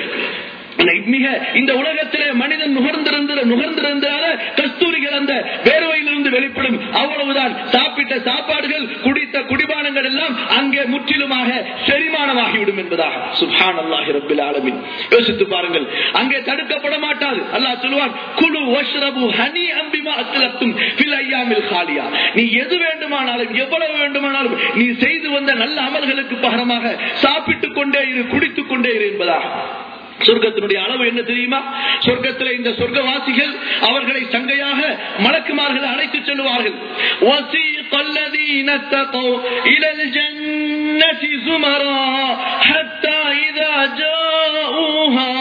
மிக இந்த உலகத்திலே மனிதன் நுகர்ந்திருந்த நுகர்ந்திருந்தால கஸ்தூரிகள் அந்த வேர்வையிலிருந்து வெளிப்படும் அவ்வளவுதான் சாப்பிட்ட சாப்பாடுகள் குடித்த குடிபானங்கள் எல்லாம் அங்கே முற்றிலுமாக செரிமானமாகிவிடும் என்பதாக சுஹான் அல்லாஹி ரபில் ஆலமின் யோசித்து பாருங்கள் அங்கே தடுக்கப்பட மாட்டாது அல்லாஹ் சொல்லுவான் குழு வஷ்ரபு ஹனி அம்பிமா அஸ்லத்தும் பில் ஐயாமில் காலியா நீ எது வேண்டுமானாலும் எவ்வளவு வேண்டுமானாலும் நீ செய்து வந்த நல்ல அமல்களுக்கு பகரமாக சாப்பிட்டுக் கொண்டே இரு குடித்துக் கொண்டே இரு என்பதாக சொர்க்கத்தினுடைய அளவு என்ன தெரியுமா சொர்க்கத்தில் இந்த சொர்க்கவாசிகள் அவர்களை சங்கையாக மலக்குமார்கள் அழைத்து செல்வார்கள் وَسِيقَ الَّذِينَ اتَّقَوْا إِلَى الْجَنَّةِ زُمَرًا حَتَّى إِذَا جَاءُوهَا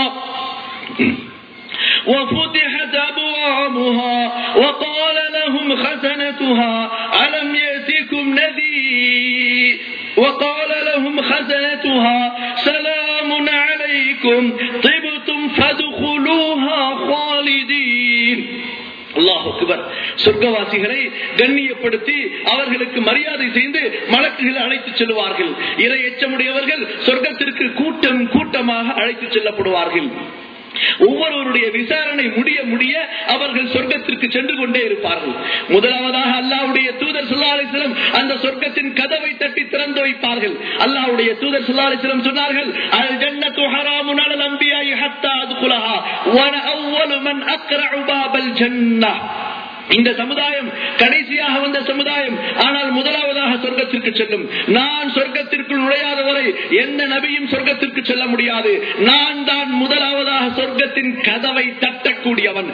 وفتحت أبوابها وقال لهم خزنتها ألم يأتكم نذير وقال لهم خزنتها سلام عليكم طبتم فادخلوها خالدين அல்லாஹ் அக்பர் சொர்க்கவாசிகளை கண்ணியப்படுத்தி அவர்களுக்கு மரியாதை செய்து மலக்குகள் அழைத்து செல்வார்கள் இறை எச்சமுடையவர்கள் சொர்க்கத்திற்கு கூட்டம் கூட்டமாக அழைத்து செல்லப்படுவார்கள் ஒவ்வொருவருடைய விசாரணை முடிய முடிய அவர்கள் சொர்க்கத்திற்கு சென்று கொண்டே இருப்பார்கள் முதலாவதாக அல்லாவுடைய தூதர் சுல்லாலிசிலம் அந்த சொர்க்கத்தின் கதவை தட்டி திறந்து வைப்பார்கள் அல்லாவுடைய தூதர் சுல்லாலிசிலம் சொன்னார்கள் அல் ஜன்னத்து ஹராமுன் அலல் அன்பியாஇ ஹத்தா அத்குலஹா வன அவ்வலு மன் அக்ரஉ பாபல் ஜன்னah இந்த சமுதாயம் கடைசியாக வந்த சமுதாயம் ஆனால் முதலாவதாக சொர்க்கத்திற்கு செல்லும் நான் சொர்க்கத்திற்குள் நுழையாத வரை எந்த நபியும் சொர்க்கத்திற்கு செல்ல முடியாது நான் தான் முதலாவதாக சொர்க்கத்தின் கதவை தட்டக்கூடியவன்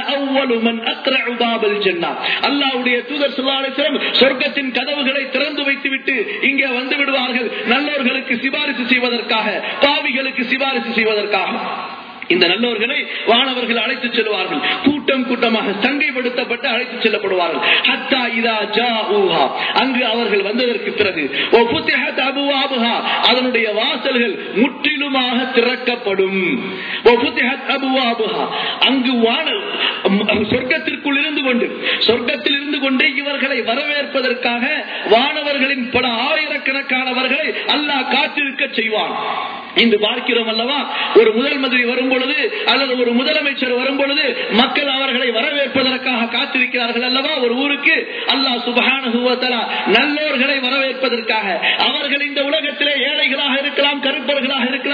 அல்லாவுடைய தூதர் சொல்லாலிசிரம் சொர்க்கத்தின் கதவுகளை திறந்து வைத்துவிட்டு இங்கே வந்து விடுவார்கள் நல்லவர்களுக்கு சிபாரிசு செய்வதற்காக பாவிகளுக்கு சிபாரிசு செய்வதற்காக இந்த நல்லவர்களை வானவர்கள் அழைத்து செல்வார்கள் கூட்டம் கூட்டமாக சங்கைப்படுத்தப்பட்டு அழைத்து செல்லப்படுவார்கள் ஹத்தா இதா ஜா ஊஹா அங்கு அவர்கள் வந்ததற்கு பிறகு அதனுடைய வாசல்கள் முற்றிலுமாக திறக்கப்படும் அங்கு வான சொர்க்கத்திற்குள் இருந்து கொண்டு சொர்க்கத்தில் இருந்து கொண்டு இவர்களை வரவேற்பதற்காக வானவர்களின் பல ஆயிரக்கணக்கானவர்களை அல்லாஹ் காத்திருக்க செய்வான் இன்று பார்க்கிறோம் அல்லவா ஒரு முதல் மந்திரி வரும் பொழுது அல்லது ஒரு முதலமைச்சர் வரும் பொழுது மக்கள் அவர்களை வரவேற்பதற்காக காத்திருக்கிறார்கள் அல்லவா ஒரு ஊருக்கு அல்லாஹ் சுபகான நல்லோர்களை வரவேற்பதற்காக அவர்கள் இந்த உலகத்திலே ஏழைகளாக இருக்கலாம் கருப்பர்களாக இருக்கலாம்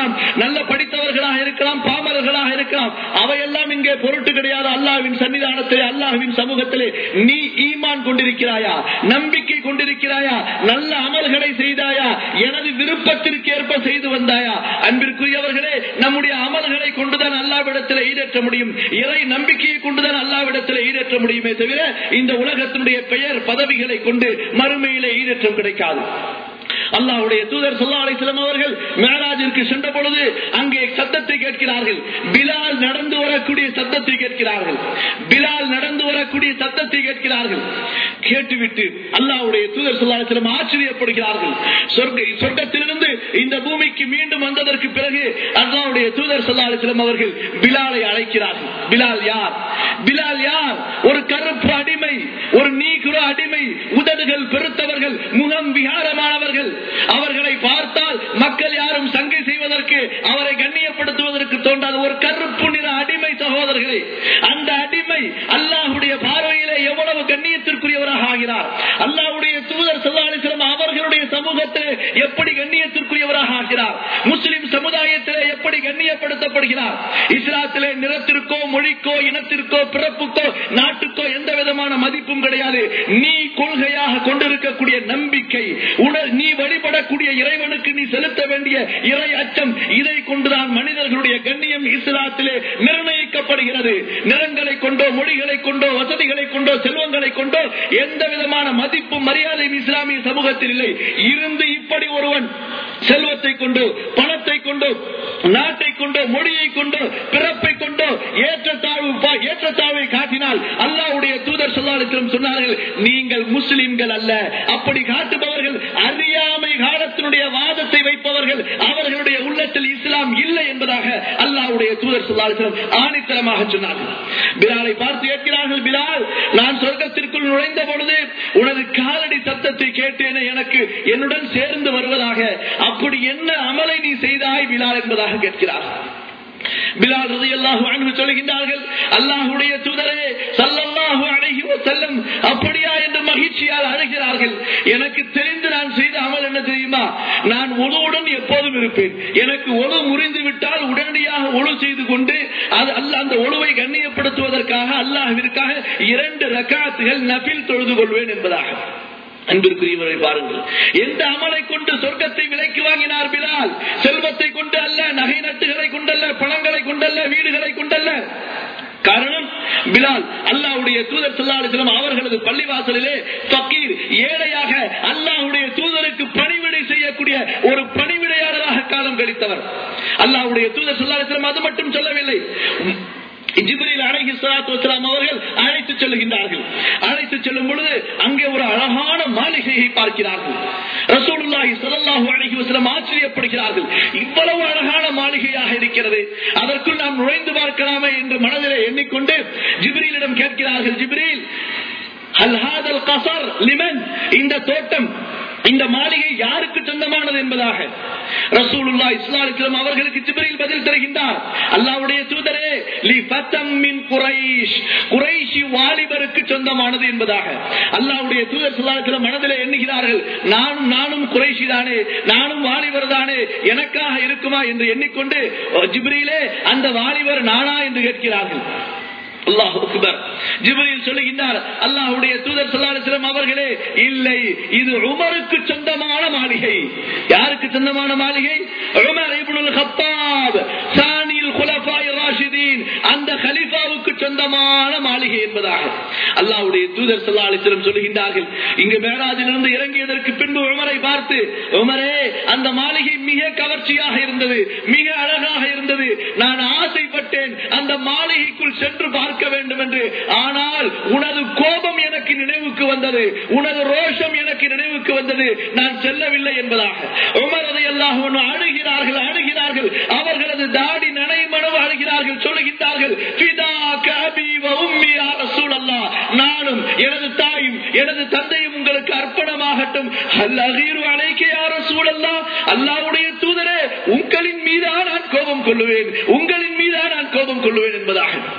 இருக்கலாம் நல்ல படித்தவர்களாக இருக்கலாம் பாமரர்களாக இருக்கலாம் அவையெல்லாம் இங்கே பொருட்டு கிடையாது அல்லாஹ்வின் சன்னிதானத்திலே அல்லாஹ்வின் சமூகத்திலே நீ ஈமான் கொண்டிருக்கிறாயா நம்பிக்கை கொண்டிருக்கிறாயா நல்ல அமல்களை செய்தாயா எனது விருப்பத்திற்கு ஏற்ப செய்து வந்தாயா அன்பிற்குரியவர்களே நம்முடைய அமல்களை கொண்டுதான் அல்லாவிடத்தில் ஈடேற்ற முடியும் இறை நம்பிக்கையை கொண்டுதான் அல்லாவிடத்தில் ஈடேற்ற முடியுமே தவிர இந்த உலகத்தினுடைய பெயர் பதவிகளை கொண்டு மறுமையிலே ஈடேற்றம் கிடைக்காது அல்லாஹ்வுடைய தூதர் சொல்லா அலிஸ்லாம் அவர்கள் மேராஜிற்கு சென்ற பொழுது அங்கே சத்தத்தை கேட்கிறார்கள் பிலால் நடந்து வரக்கூடிய சத்தத்தை கேட்கிறார்கள் பிலால் நடந்து வரக்கூடிய சத்தத்தை கேட்கிறார்கள் கேட்டுவிட்டு அல்லாஹ்வுடைய தூதர் சொல்லா அலிஸ்லாம் ஆச்சரியப்படுகிறார்கள் சொர்க்க சொர்க்கத்திலிருந்து இந்த பூமிக்கு மீண்டும் வந்ததற்கு பிறகு அல்லாஹ்வுடைய தூதர் சொல்லா அலிஸ்லாம் அவர்கள் பிலாலை அழைக்கிறார்கள் பிலால் யார் பிலால் யார் ஒரு கருப்பு அடிமை ஒரு நீக்குற அடிமை உதடுகள் பெருத்தவர்கள் முகம் விகாரமானவர்கள் அவர்களை பார்த்தால் மக்கள் யாரும் சங்கை செய்வதற்கு அவரை கண்ணியப்படுத்துவதற்கு தோன்றாது ஒரு கருப்பு நிற அடிமை சகோதரர்களே அந்த அடிமை அல்லாஹுடைய பார்வையிலே எவ்வளவு கண்ணியத்திற்குரியவராக ஆகிறார் அல்லாஹுடைய தூதர் சொல்லாலிசிலம் அவர்களுடைய சமூகத்தில் எப்படி கண்ணியத்திற்குரியவராக ஆகிறார் முஸ்லிம் சமுதாயத்திலே எப்படி கண்ணியப்படுத்தப்படுகிறார் இஸ்லாத்திலே நிறத்திற்கோ மொழிக்கோ இனத்திற்கோ பிறப்புக்கோ நாட்டுக்கோ எந்த விதமான மதிப்பும் கிடையாது நீ கொள்கையாக கொண்டிருக்கக்கூடிய நம்பிக்கை உணர் நீ வழிபடக்கூடிய இறைவனுக்கு நீ செலுத்த வேண்டிய இறை அச்சம் இதை கொண்டுதான் மனிதர்களுடைய கண்ணியம் இஸ்லாத்திலே நிர்ணயிக்கப்படுகிறது நிறங்களை கொண்டோ மொழிகளை கொண்டோ வசதிகளை கொண்டோ செல்வங்களை கொண்டோ எந்த விதமான மதிப்பும் மரியாதையும் இஸ்லாமிய சமூகத்தில் இல்லை இருந்து இப்படி ஒருவன் செல்வத்தை கொண்டு பணத்தை கொண்டு நாட்டை கொண்டோ மொழியை கொண்டோ பிறப்பை கொண்டோ ஏற்றத்தாழ்வு பா- ஏற்றத்தாழ்வை காட்டினால் அல்லாஹ்வுடைய தூதர் சொல்லாலும் சொன்னார்கள் நீங்கள் முஸ்லிம்கள் அல்ல அப்படி காட்டுபவர்கள் அறியாமை காலத்தினுடைய வாதத்தை வைப்பவர்கள் அவர்களுடைய உள்ளத்தில் இஸ்லாம் இல்லை என்பதாக அல்லாஹ்வுடைய தூதர் சொல்லாலும் ஆணித்தரமாக சொன்னார்கள் பிலாலை பார்த்து கேட்கிறார்கள் பிலால் நான் சொர்க்கத்திற்குள் நுழைந்த பொழுது உனது காலடி சத்தத்தை கேட்டேனே எனக்கு என்னுடன் சேர்ந்து வருவதாக அப்படி என்ன அமலை நீ செய்தாய் பிலால் என்பதாக கேட்கிறார் பிலால் ரலியல்லாஹு அன்ஹு சொல்கின்றார்கள் அல்லாஹ்வுடைய தூதரே ஸல்லல்லாஹு அலைஹி வஸல்லம் அப்படியா என்று மகிழ்ச்சியால் அழைக்கிறார்கள் எனக்கு தெரிந்து நான் செய்த அமல் என்ன தெரியுமா நான் ஒழுவுடன் எப்போதும் இருப்பேன் எனக்கு ஒழு முறிந்து விட்டால் உடனடியாக ஒழு செய்து கொண்டு அது அல்ல அந்த ஒழுவை கண்ணியப்படுத்துவதற்காக அல்லாஹ்விற்காக இரண்டு ரக்காத்துகள் நபில் தொழுது கொள்வேன் என்பதாக அன்பிற்குரியவரை பாருங்கள் எந்த அமலை கொண்டு சொர்க்கத்தை விலைக்கு வாங்கினார் பிலால் செல்வத்தை கொண்டு அல்ல நகை நட்டுகளை கொண்டல்ல பணங்களை கொண்டல்ல வீடுகளை கொண்டல்ல காரணம் பிலால் அல்லாஹ்வுடைய தூதர் சொல்லாலிசலம் அவர்களது பள்ளிவாசலிலே ஃபக்கீர் ஏழையாக அல்லாஹ்வுடைய தூதருக்கு பணிவிடை செய்யக்கூடிய ஒரு பணிவிடையாளராக காலம் கழித்தவர் அல்லாஹ்வுடைய தூதர் சொல்லாலிசலம் அது மட்டும் சொல்லவில்லை ஜிப்ரீல் அலைஹி ஸலாத்து வஸலாம் அவர்கள் அழைத்து செல்லுகின்றார்கள் அழைத்து செல்லும் பொழுது அங்கே ஒரு அழகான மாளிகையை பார்க்கிறார்கள் ரசூலுல்லாஹி ஸல்லல்லாஹு அலைஹி வஸல்லம் ஆச்சரியப்படுகிறார்கள் இவ்வளவு அழகான மாளிகையாக இருக்கிறது அதற்குள் நாம் நுழைந்து பார்க்கலாமே என்று மனதிலே எண்ணிக்கொண்டு ஜிப்ரீலிடம் கேட்கிறார்கள் ஜிப்ரீல் ஹல் ஹாதல் கசர் லிமன் இந்த தோட்டம் இந்த மாளிகை யாருக்கு சொந்தமானது என்பதாக ரசூலுல்லா இஸ்லாமிஸ்லாம் அவர்களுக்கு ஜிப்ரீல் பதில் தருகின்றார் அல்லாஹ்வுடைய தூதரே லி ஃபத்தம் மின் குரைஷ் குறைஷி வாலிபருக்கு சொந்தமானது என்பதாக அல்லாஹ்வுடைய தூதர் ஸல்லல்லாஹு மனதிலே எண்ணுகிறார்கள் நானும் நானும் குறைஷி தானே நானும் வாலிபர் தானே எனக்காக இருக்குமா என்று எண்ணிக்கொண்டு ஜிப்ரீலே அந்த வாலிபர் நானா என்று கேட்கிறார்கள் அல்லாஹ் அக்பர் ஜிப்ரீல் சொல்லுகின்றார் அல்லாஹ்வுடைய தூதர் ஸல்லல்லாஹு அலைஹி வஸல்லம் அவர்களே இல்லை இது உமருக்கு சொந்தமான மாளிகை யாருக்கு சொந்தமான மாளிகை உமர் இப்னுல் கத்தாப் சானில் குலஃபாய் ராஷிதீன் அந்த கலீஃபாவுக்கு சொந்தமான மாளிகை என்பதாக அல்லாஹ்வுடைய தூதர் ஸல்லல்லாஹு அலைஹி வஸல்லம் சொல்லுகின்றார்கள் இங்கு மேராஜிலிருந்து இறங்கியதற்கு பின்பு உமரை பார்த்து உமரே அந்த மாளிகை மிக கவர்ச்சியாக இருந்தது மிக அழகாக இருந்தது நான் ஆசைப்பட்டேன் அந்த மாளிகைக்குள் சென்று பார்க்க வேண்டும் என்று ஆனால் உனது கோபம் எனக்கு நினைவுக்கு வந்தது உனது ரோஷம் எனக்கு நினைவுக்கு வந்தது நான் செல்லவில்லை என்பதாக உமர் அதையெல்லாம் அழுகிறார்கள் அழுகிறார்கள் அவர்களது தாடி நனைமணவு அழுகிறார்கள் சொல்லுகின்றார்கள் "ஃபிதாக அபி வ உம்மி யா ரசூலல்லாஹ்." நானும் எனது தாயும் எனது தந்தையும் உங்களுக்கு அர்ப்பணமாகட்டும் அல்லீரு அழைக்க யார சூழல்லா அல்லாவுடைய தூதரே உங்களின் மீதா நான் கோபம் கொள்ளுவேன் உங்களின் மீதா நான் கோபம் கொள்ளுவேன் என்பதாக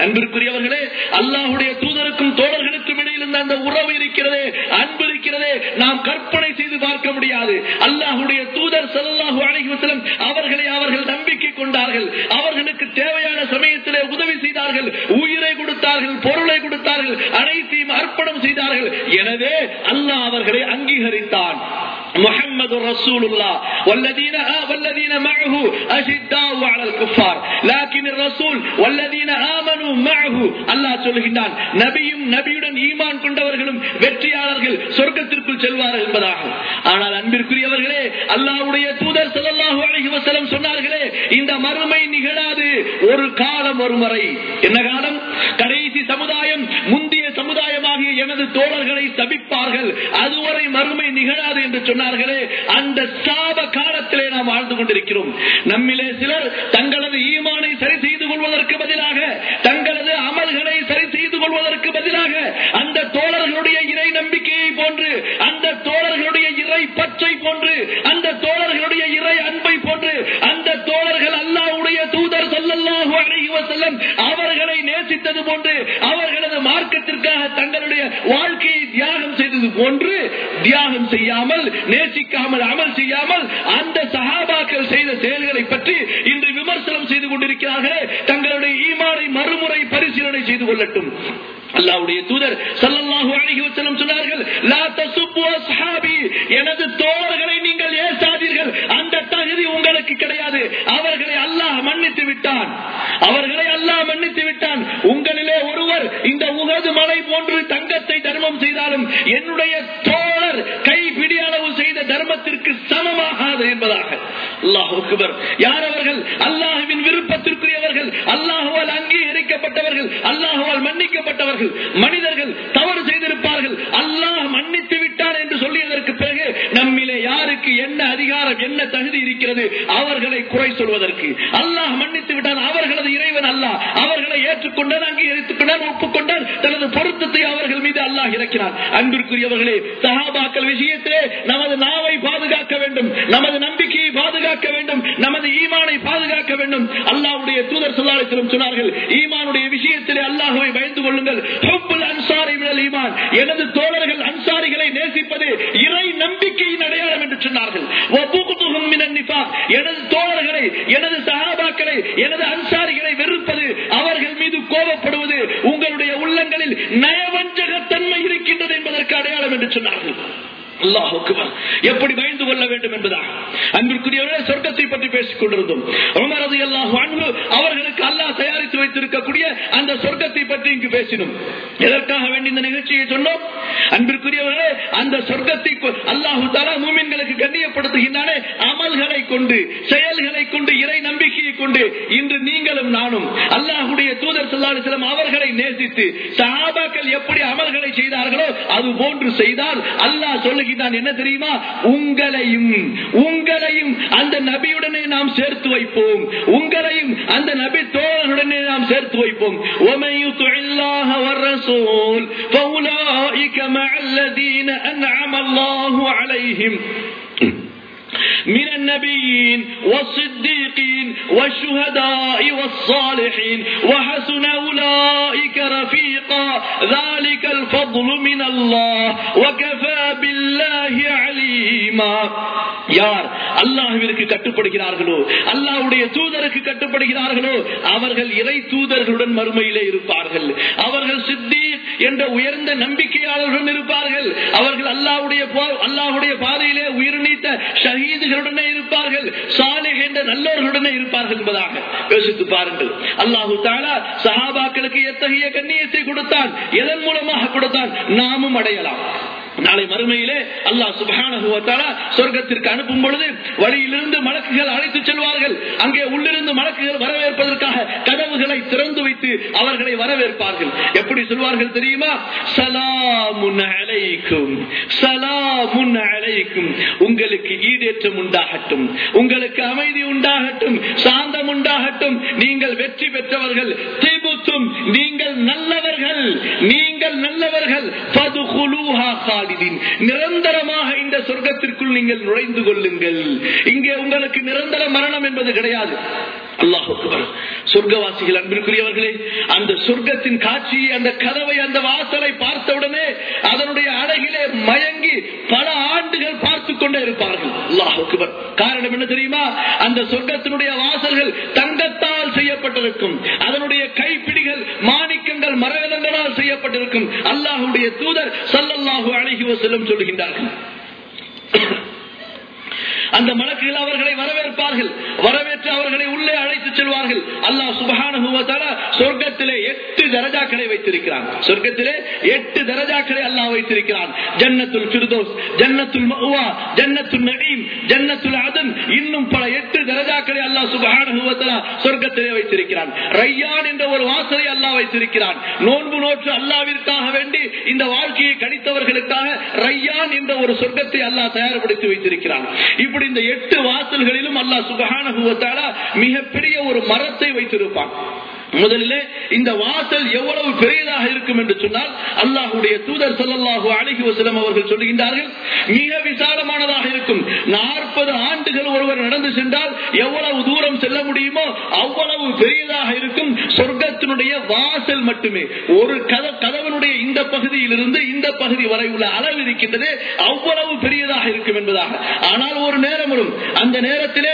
அன்பிற்குரியவர்களே அல்லாஹுடைய தூதருக்கும் தோழர்களுக்கும் இடையில் இருந்த அந்த உறவு இருக்கிறதே அன்பு இருக்கிறதே நாம் கற்பனை செய்து பார்க்க முடியாது அல்லாஹுடைய தூதர் ஸல்லல்லாஹு அலைஹி வஸல்லம் அவர்களை அவர்கள் நம்பிக்கை கொண்டார்கள் அவர்களுக்கு தேவையான சமயத்திலே உதவி செய்தார்கள் உயிரை கொடுத்தார்கள் பொருளை கொடுத்தார்கள் அனைத்தையும் அர்ப்பணம் செய்தார்கள் எனவே அல்லாஹ் அவர்களை அங்கீகரித்தான் محمد رسول الله والذين آ والذين معه أشداء على الكفار لكن الرسول والذين آمنوا معه அல்லாஹ் சொல்கின்றான் நபியும் நபியுடன் ஈமான் கொண்டவர்களும் வெற்றியாளர்கள் சொர்க்கத்திற்குள் செல்வார்கள் என்பதாக ஆனால் அன்பிற்குரியவர்களே அல்லாஹ்வுடைய தூதர் ஸல்லல்லாஹு அலைஹி வஸல்லம் சொன்னார்களே இந்த மறுமை நிகழாது ஒரு காலம் ஒரு முறை என்ன காலம் கடைசி சமுதாயம் முந்திய சமுதாயமாகிய எனது தோழர்களை சபிப்பார்கள் அதுவரை மறுமை நிகழாது என்று சொன்னார்களே அந்த சாப காலத்திலே நாம் வாழ்ந்து கொண்டிருக்கிறோம் நம்மிலே சிலர் தங்களது ஈமானை சரி செய்து கொள்வதற்கு பதிலாக தங்களது அமல்களை சரி செய்து கொள்வதற்கு பதிலாக அந்த தோழர்களுடைய இறை நம்பிக்கையை போன்று அந்த தோழர்களுடைய இறை பச்சை போன்று அந்த தோழர்களுடைய இறை அன்பை போன்று அந்த தோழர்கள் அல்லாஹ்வுடைய தூதர் ஸல்லல்லாஹு அலைஹி வஸல்லம் அவர்களை நேசித்தது போன்று அவர்களது மார்க்கத்திற்காக தங்களுடைய வாழ்க்கையை தியாகம் செய்தது போன்று தியாகம் செய்யாமல் நேசிக்காமல் அமல் செய்யாமல் அந்த சஹாபாக்கள் செய்த செயல்களை பற்றி இன்று விமர்சனம் செய்து கொண்டிருக்கிறார்களே தங்களுடைய ஈமானை மறுமுறை பரிசீலனை செய்து கொள்ளட்டும் அல்லாஹ்வுடைய தூதர் ஸல்லல்லாஹு அலைஹி வஸல்லம் சொன்னார்கள் லா தசுப்பு அஸ்ஹாபி எனது தோழர்களை நீங்கள் ஏசாதீர்கள் அந்த தகுதி உங்களுக்கு கிடையாது அவர்களை அல்லாஹ் மன்னித்து விட்டான் அவர்களை அல்லாஹ் மன்னித்து விட்டான் உங்களிலே ஒருவர் இந்த உகது மலை போன்று தங்கத்தை தர்மம் செய்தாலும் என்னுடைய தோழர் கைப்பிடி அளவு செய்த தர்மத்திற்கு சமமாகாது என்பதாக அல்லாஹ் அக்பர் யார் அவர்கள் அல்லாஹுவின் விருப்பத்திற்குரியவர்கள் அல்லாஹுவால் அங்கீகரிக்கப்பட்டவர்கள் அல்லாஹுவால் மன்னிக்கப்பட்டவர்கள் மனிதர்கள் தவறு செய்திருப்பார்கள் அல்லாஹ் மன்னித்து விட்டார் என்று சொல்லியதற்கு பிறகு நம்மிலே யாருக்கு என்ன அதிகாரம் என்ன தகுதி இருக்கிறது அவர்களை குறை சொல்வதற்கு அல்லாஹ் மன்னித்து விட்டான் அவர்களது இறைவன் அல்லாஹ் அவர்களை ஏற்றுக்கொண்டான் அங்கீகரித்துக் கொண்டான் ஒப்புக்கொண்டான் தனது பொருத்தத்தை அவர்கள் மீது அல்லாஹ் இறக்கினான் அன்பிற்குரியவர்களே சஹாபாக்கள் விஷயத்திலே நமது நாவை பாதுகாக்க வேண்டும் நமது நம்பிக்கையை பாதுகாக்க வேண்டும் நமது ஈமானை பாதுகாக்க வேண்டும் அல்லாஹ்வுடைய தூதர் சொல்லாலும் சொன்னார்கள் ஈமானுடைய விஷயத்திலே அல்லாஹுவை பயந்து கொள்ளுங்கள் ஹுப்புல் அன்சாரி மினல் ஈமான் எனது தோழர்கள் அன்சாரிகளை நேசிப்பது இறை நம்பிக்கையின் அடையாளம் என்று சொன்னார்கள் வபுகுதுஹும் மினன் நிஃபாக் எனது தோழர்களை எனது சஹாபாக்களை எனது அன்சாரிகளை வெறுப்பது அவர்கள் மீது கோபப்படுவது உங்களுடைய உள்ளங்களில் நயவஞ்சகத்தன்மை இருக்கின்றது என்பதற்கு அடையாளம் என்று சொன்னார்கள் அல்லாஹ் அக்பர். எப்படி பயந்து கொள்ள வேண்டும் என்பதாக அன்பிற்குரியவர்களே சொர்க்கத்தை பற்றி பேசிக் கொண்டிருந்தோம் உமர் ரலியல்லாஹு அன்ஹு அவர்களுக்கு அல்லாஹ் தயாரித்து வைத்திருக்கக்கூடிய அந்த சொர்க்கத்தை பற்றி இங்கு பேசினோம் எதற்காக வேண்டி இந்த நிகழ்ச்சியை சொன்னோம் அன்பிற்குரியவர்களே அந்த சொர்க்கத்தை கொ- அல்லாஹு தாலா மூமின்களுக்கு கண்ணியப்படுத்துகின்றானே அமல்களை கொண்டு செயல்களை கொண்டு இறை நம்பிக்கையை கொண்டு இன்று நீங்களும் நானும் அல்லாஹுடைய தூதர் சொல்லாலும் அவர்களை நேசித்து சஹாபாக்கள் எப்படி அமல்களை செய்தார்களோ அது போன்று செய்தால் அல்லாஹ் சொல்லுகிறான் என்ன தெரியுமா உங்களையும் உங்களையும் அந்த நபியுடனே நாம் சேர்த்து வைப்போம் உங்களையும் அந்த நபி தோழனுடனே நாம் சேர்த்து வைப்போம் وَمَن يُطِعِ اللَّهَ وَالرَّسُولَ فَأُولَٰئِكَ مَعَ الَّذِينَ أَنْعَمَ اللَّهُ عَلَيْهِمْ من النبيين والصديقين والشهداء والصالحين وحسن أولئك رفيقا ذلك الفضل من الله وكفى بالله عليما யார் அல்லாஹ்விற்கு கட்டுப்படுகிறார்களோ அல்லாஹ்வுடைய தூதருக்கு கட்டுப்படுகிறார்களோ அவர்கள் இறை தூதர்களுடன் மறுமையிலே இருப்பார்கள் அவர்கள் சித்தி என்ற உயர்ந்த நம்பிக்கையாளர்களுடன் இருப்பார்கள் அவர்கள் அல்லாஹ்வுடைய பா- அல்லாஹ்வுடைய பாதையிலே உயிர் நீத்த ஷஹீதுகளுடனே இருப்பார்கள் சாலிஹ் என்ற நல்லவர்களுடனே இருப்பார்கள் என்பதாக யோசித்து பாருங்கள் அல்லாஹு தாலா சஹாபாக்களுக்கு எத்தகைய கண்ணியத்தை கொடுத்தான் எதன் மூலமாக கொடுத்தான் நாமும் அடையலாம் நாளை மறுமையிலே அல்லாஹ் சுப்ஹானஹு வ தஆலா சொர்க்கத்திற்கு அனுப்பும் பொழுது வழியிலிருந்து மலக்குகள் அழைத்து செல்வார்கள் அங்கே உள்ளிருந்து மலக்குகள் வரவேற்பதற்காக கதவுகளை திறந்து வைத்து அவர்களை வரவேற்பார்கள் எப்படி சொல்வார்கள் தெரியுமா சலாமுன் அலைக்கும் சலாமுன் அலைக்கும் உங்களுக்கு ஈடேற்றம் உண்டாகட்டும் உங்களுக்கு அமைதி உண்டாகட்டும் சாந்தம் உண்டாகட்டும் நீங்கள் வெற்றி பெற்றவர்கள் திபுத்தும் நீங்கள் நல்லவர்கள் நீங்கள் நல்லவர்கள் ஃபதுகுலூஹா காலிதீன். நிரந்தரமாக இந்த சொர்க்கத்திற்குள் நீங்கள் நுழைந்து கொள்ளுங்கள் இங்கே உங்களுக்கு நிரந்தர மரணம் என்பது கிடையாது அல்லாஹ் சொர்க்கவாசிகள் அன்பிற்குரியவர்களே அந்த சொர்க்கத்தின் காட்சியை அந்த கதவை அந்த வாசலை பார்த்தவுடனே அதனுடைய அழகிலே மயங்கி பல ஆண்டுகள் பார்த்து கொண்டே இருப்பார்கள் அல்லாஹ் காரணம் என்ன தெரியுமா அந்த சொர்க்கத்தினுடைய வாசல்கள் தங்கத்தால் செய்யப்பட்டிருக்கும் அதனுடைய கைப்பிடிகள் மாணிக்கங்கள் மரகதங்களால் செய்யப்பட்டிருக்கும் அல்லாஹுடைய தூதர் சல்லல்லாஹு அழகி வசல்லம் சொல்கின்றார்கள் அந்த மலக்குகள் அவர்களை வரவேற்பார்கள் வரவேற்று அவர்களை உள்ளே அழைத்து செல்வார்கள் அல்லாஹ் சுபகான சொர்க்கத்திலே எட்டு தரஜாக்களை வைத்திருக்கிறான் சொர்க்கத்திலே எட்டு தரஜாக்களை அல்லாஹ் வைத்திருக்கிறான் ஜன்னத்துல் பிர்தோஸ் ஜன்னத்துல் மஹ்வா ஜன்னத்துல் நஈம் ஜன்னத்துல் அதன் இன்னும் பல எட்டு தரஜாக்களை அல்லாஹ் சுபகான சொர்க்கத்திலே வைத்திருக்கிறான் ரையான் என்ற ஒரு வாசலை அல்லாஹ் வைத்திருக்கிறான் நோன்பு நோற்று அல்லாவிற்காக வேண்டி இந்த வாழ்க்கையை கணித்தவர்களுக்காக ரையான் என்ற ஒரு சொர்க்கத்தை அல்லாஹ் தயார்படுத்தி வைத்திருக்கிறான் இப்படி இந்த எட்டு வாசல்களிலும் அல்லாஹ் சுபகான மிகப்பெரிய ஒரு மரத்தை வைத்திருப்பான் முதலிலே இந்த வாசல் எவ்வளவு பெரியதாக இருக்கும் என்று சொன்னால் அல்லாஹுடைய தூதர் சொல்லல்லாஹு அழகி வசலம் அவர்கள் சொல்லுகின்றார்கள் மிக விசாலமானதாக இருக்கும் நாற்பது ஆண்டுகள் ஒருவர் நடந்து சென்றால் எவ்வளவு தூரம் செல்ல முடியுமோ அவ்வளவு பெரியதாக இருக்கும் சொர்க்கத்தினுடைய வாசல் மட்டுமே ஒரு கதவனுடைய இந்த பகுதியிலிருந்து இந்த பகுதி வரை உள்ள அளவு இருக்கின்றது அவ்வளவு பெரியதாக இருக்கும் என்பதாக ஆனால் ஒரு நேரம் வரும் அந்த நேரத்திலே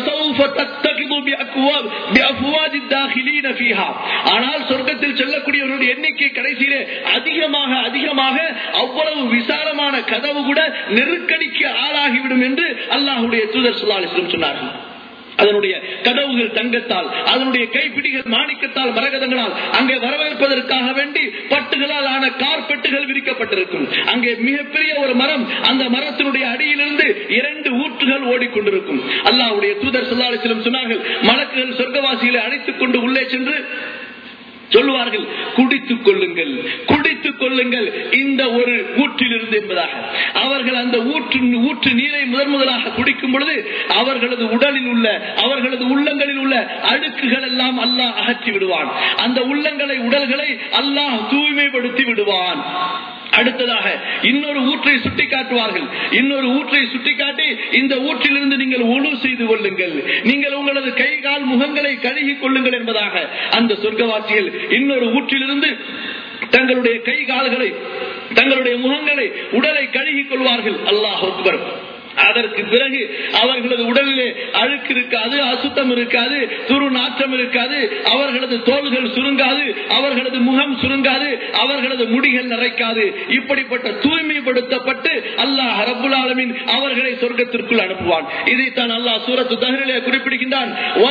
ஆனால் சொர்க்கத்தில் செல்லக்கூடியவர்களுடைய எண்ணிக்கை கடைசியிலே அதிகமாக அதிகமாக அவ்வளவு விசாலமான கதவு கூட நெருக்கடிக்கு ஆளாகிவிடும் என்று அல்லாஹுடைய தூதர் சுல்லாலிஸ்லம் சொன்னார்கள் அதனுடைய கதவுகள் தங்கத்தால் அதனுடைய கைப்பிடிகள் மாணிக்கத்தால் மரகதங்களால் அங்கே வரவேற்பதற்காக வேண்டி பட்டுகளால் ஆன கார்பெட்டுகள் விரிக்கப்பட்டிருக்கும் அங்கே மிகப்பெரிய ஒரு மரம் அந்த மரத்தினுடைய அடியிலிருந்து இரண்டு ஊற்றுகள் ஓடிக்கொண்டிருக்கும் அல்லாவுடைய தூதர் சொல்லாலிசிலம் சொன்னார்கள் மலக்குகள் சொர்க்கவாசிகளை அழைத்துக் கொண்டு உள்ளே சென்று சொல்லுவார்கள் குடித்துக் கொள்ளுங்கள் குடித்துக் கொள்ளுங்கள் இந்த ஒரு ஊற்றிலிருந்து என்பதாக அவர்கள் அந்த ஊற்று ஊற்று நீரை முதன் முதலாக குடிக்கும் பொழுது அவர்களது உடலில் உள்ள அவர்களது உள்ளங்களில் உள்ள அழுக்குகள் எல்லாம் அல்லாஹ் அகற்றி விடுவான் அந்த உள்ளங்களை உடல்களை அல்லாஹ் தூய்மைப்படுத்தி விடுவான் அடுத்ததாக இன்னொரு ஊற்றை சுட்டி காட்டுவார்கள் இன்னொரு ஊற்றை சுட்டிக்காட்டி இந்த ஊற்றிலிருந்து நீங்கள் ஒழு செய்து கொள்ளுங்கள் நீங்கள் உங்களது கை கால் முகங்களை கழுகி கொள்ளுங்கள் என்பதாக அந்த சொர்க்கவாசிகள் இன்னொரு ஊற்றிலிருந்து தங்களுடைய கை கால்களை தங்களுடைய முகங்களை உடலை கழுகிக் கொள்வார்கள் அல்லாஹ் அக்பர் அதற்கு பிறகு அவர்களது உடலிலே அழுக்கு இருக்காது அசுத்தம் இருக்காது துரு நாற்றம் இருக்காது அவர்களது தோள்கள் சுருங்காது அவர்களது முகம் சுருங்காது அவர்களது முடிகள் நிறைக்காது இப்படிப்பட்ட தூய்மைப்படுத்தப்பட்டு அல்லாஹ் ரபுல் ஆலமின் அவர்களை சொர்க்கத்திற்குள் அனுப்புவான் இதைத்தான் அல்லாஹ் சூரத்து தகரிலே குறிப்பிடுகின்றான்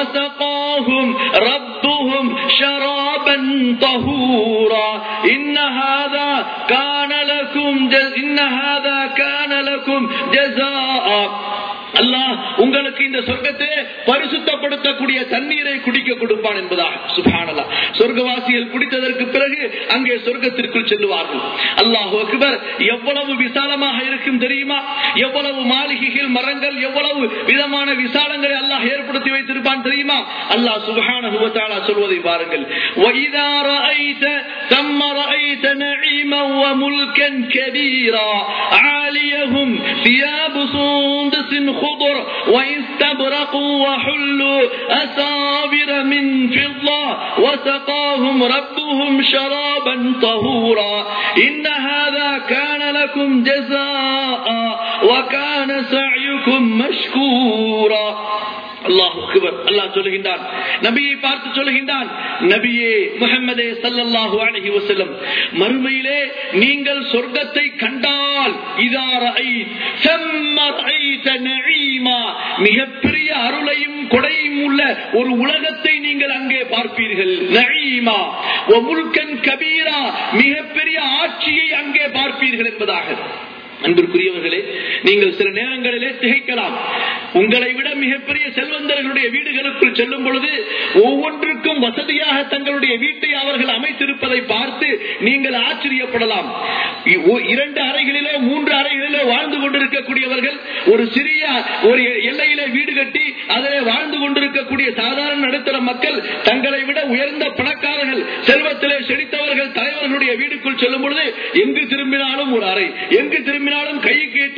ரப்புஹும் ஷராபன் தஹூரா இன்ன ஹாதா கான லகும் இன்ன ஹாதா கான லகும் ஜஸா அல்லாஹ் உங்களுக்கு இந்த சொர்க்கத்திலே பரிசுத்தப்படுத்தக்கூடிய தண்ணீரை குடிக்க கொடுப்பான் என்பதாக சுபானலா சொர்க்கவாசிகள் குடித்ததற்கு பிறகு அங்கே சொர்க்கத்திற்குள் செல்லுவார்கள் அல்லாஹ் அக்பர் எவ்வளவு விசாலமாக இருக்கும் தெரியுமா எவ்வளவு மாளிகைகள் மரங்கள் எவ்வளவு விதமான விசாலங்களை அல்லாஹ் ஏற்படுத்தி வைத்திருப்பான் தெரியுமா அல்லாஹ் சுபஹான சொல்வதை பாருங்கள் وَإِذَا رَأَيْتَ ثَمَّ رَأَيْتَ نَعِيمًا وَمُلْكًا كَبِيرًا عَالِيَهُمْ ثِيَابُ سُندُسٍ خضر واستبرقوا وحلوا أساور من فضة وسقاهم ربهم شرابا طهورا إن هذا كان لكم جزاء وكان سعيكم مشكورا அல்லாஹ் அல்லாஹ் சொல்லுகின்றான் நபியை பார்த்து சொல்லுகின்றான் நபியே முகமதே சல்லல்லாஹு அலஹி வசல்லம் மறுமையிலே நீங்கள் சொர்க்கத்தை கண்டால் மிகப்பெரிய அருளையும் கொடையும் உள்ள ஒரு உலகத்தை நீங்கள் அங்கே பார்ப்பீர்கள் நஈமா முல்கன் கபீரா மிகப்பெரிய ஆட்சியை அங்கே பார்ப்பீர்கள் என்பதாக அன்பிற்குரியவர்களே நீங்கள் சில நேரங்களிலே திகைக்கலாம் உங்களை விட மிகப்பெரிய செல்வந்தர்களுடைய வீடுகளுக்குள் செல்லும் பொழுது ஒவ்வொன்றுக்கும் வசதியாக தங்களுடைய வீட்டை அவர்கள் அமைத்திருப்பதை பார்த்து நீங்கள் ஆச்சரியப்படலாம் இரண்டு அறைகளிலோ மூன்று அறைகளிலோ வாழ்ந்து கொண்டிருக்கக்கூடியவர்கள் ஒரு சிறிய ஒரு எல்லையிலே வீடு கட்டி அதிலே வாழ்ந்து கொண்டிருக்கக்கூடிய சாதாரண நடுத்தர மக்கள் தங்களை விட உயர்ந்த பணக்காரர்கள் செல்வத்திலே செழித்தவர்கள் தலைவர்களுடைய வீடுக்குள் செல்லும் பொழுது எங்கு திரும்பினாலும் ஒரு அறை எங்கு திரும்பினாலும் கைக்கு எட்டிய தூரத்தில்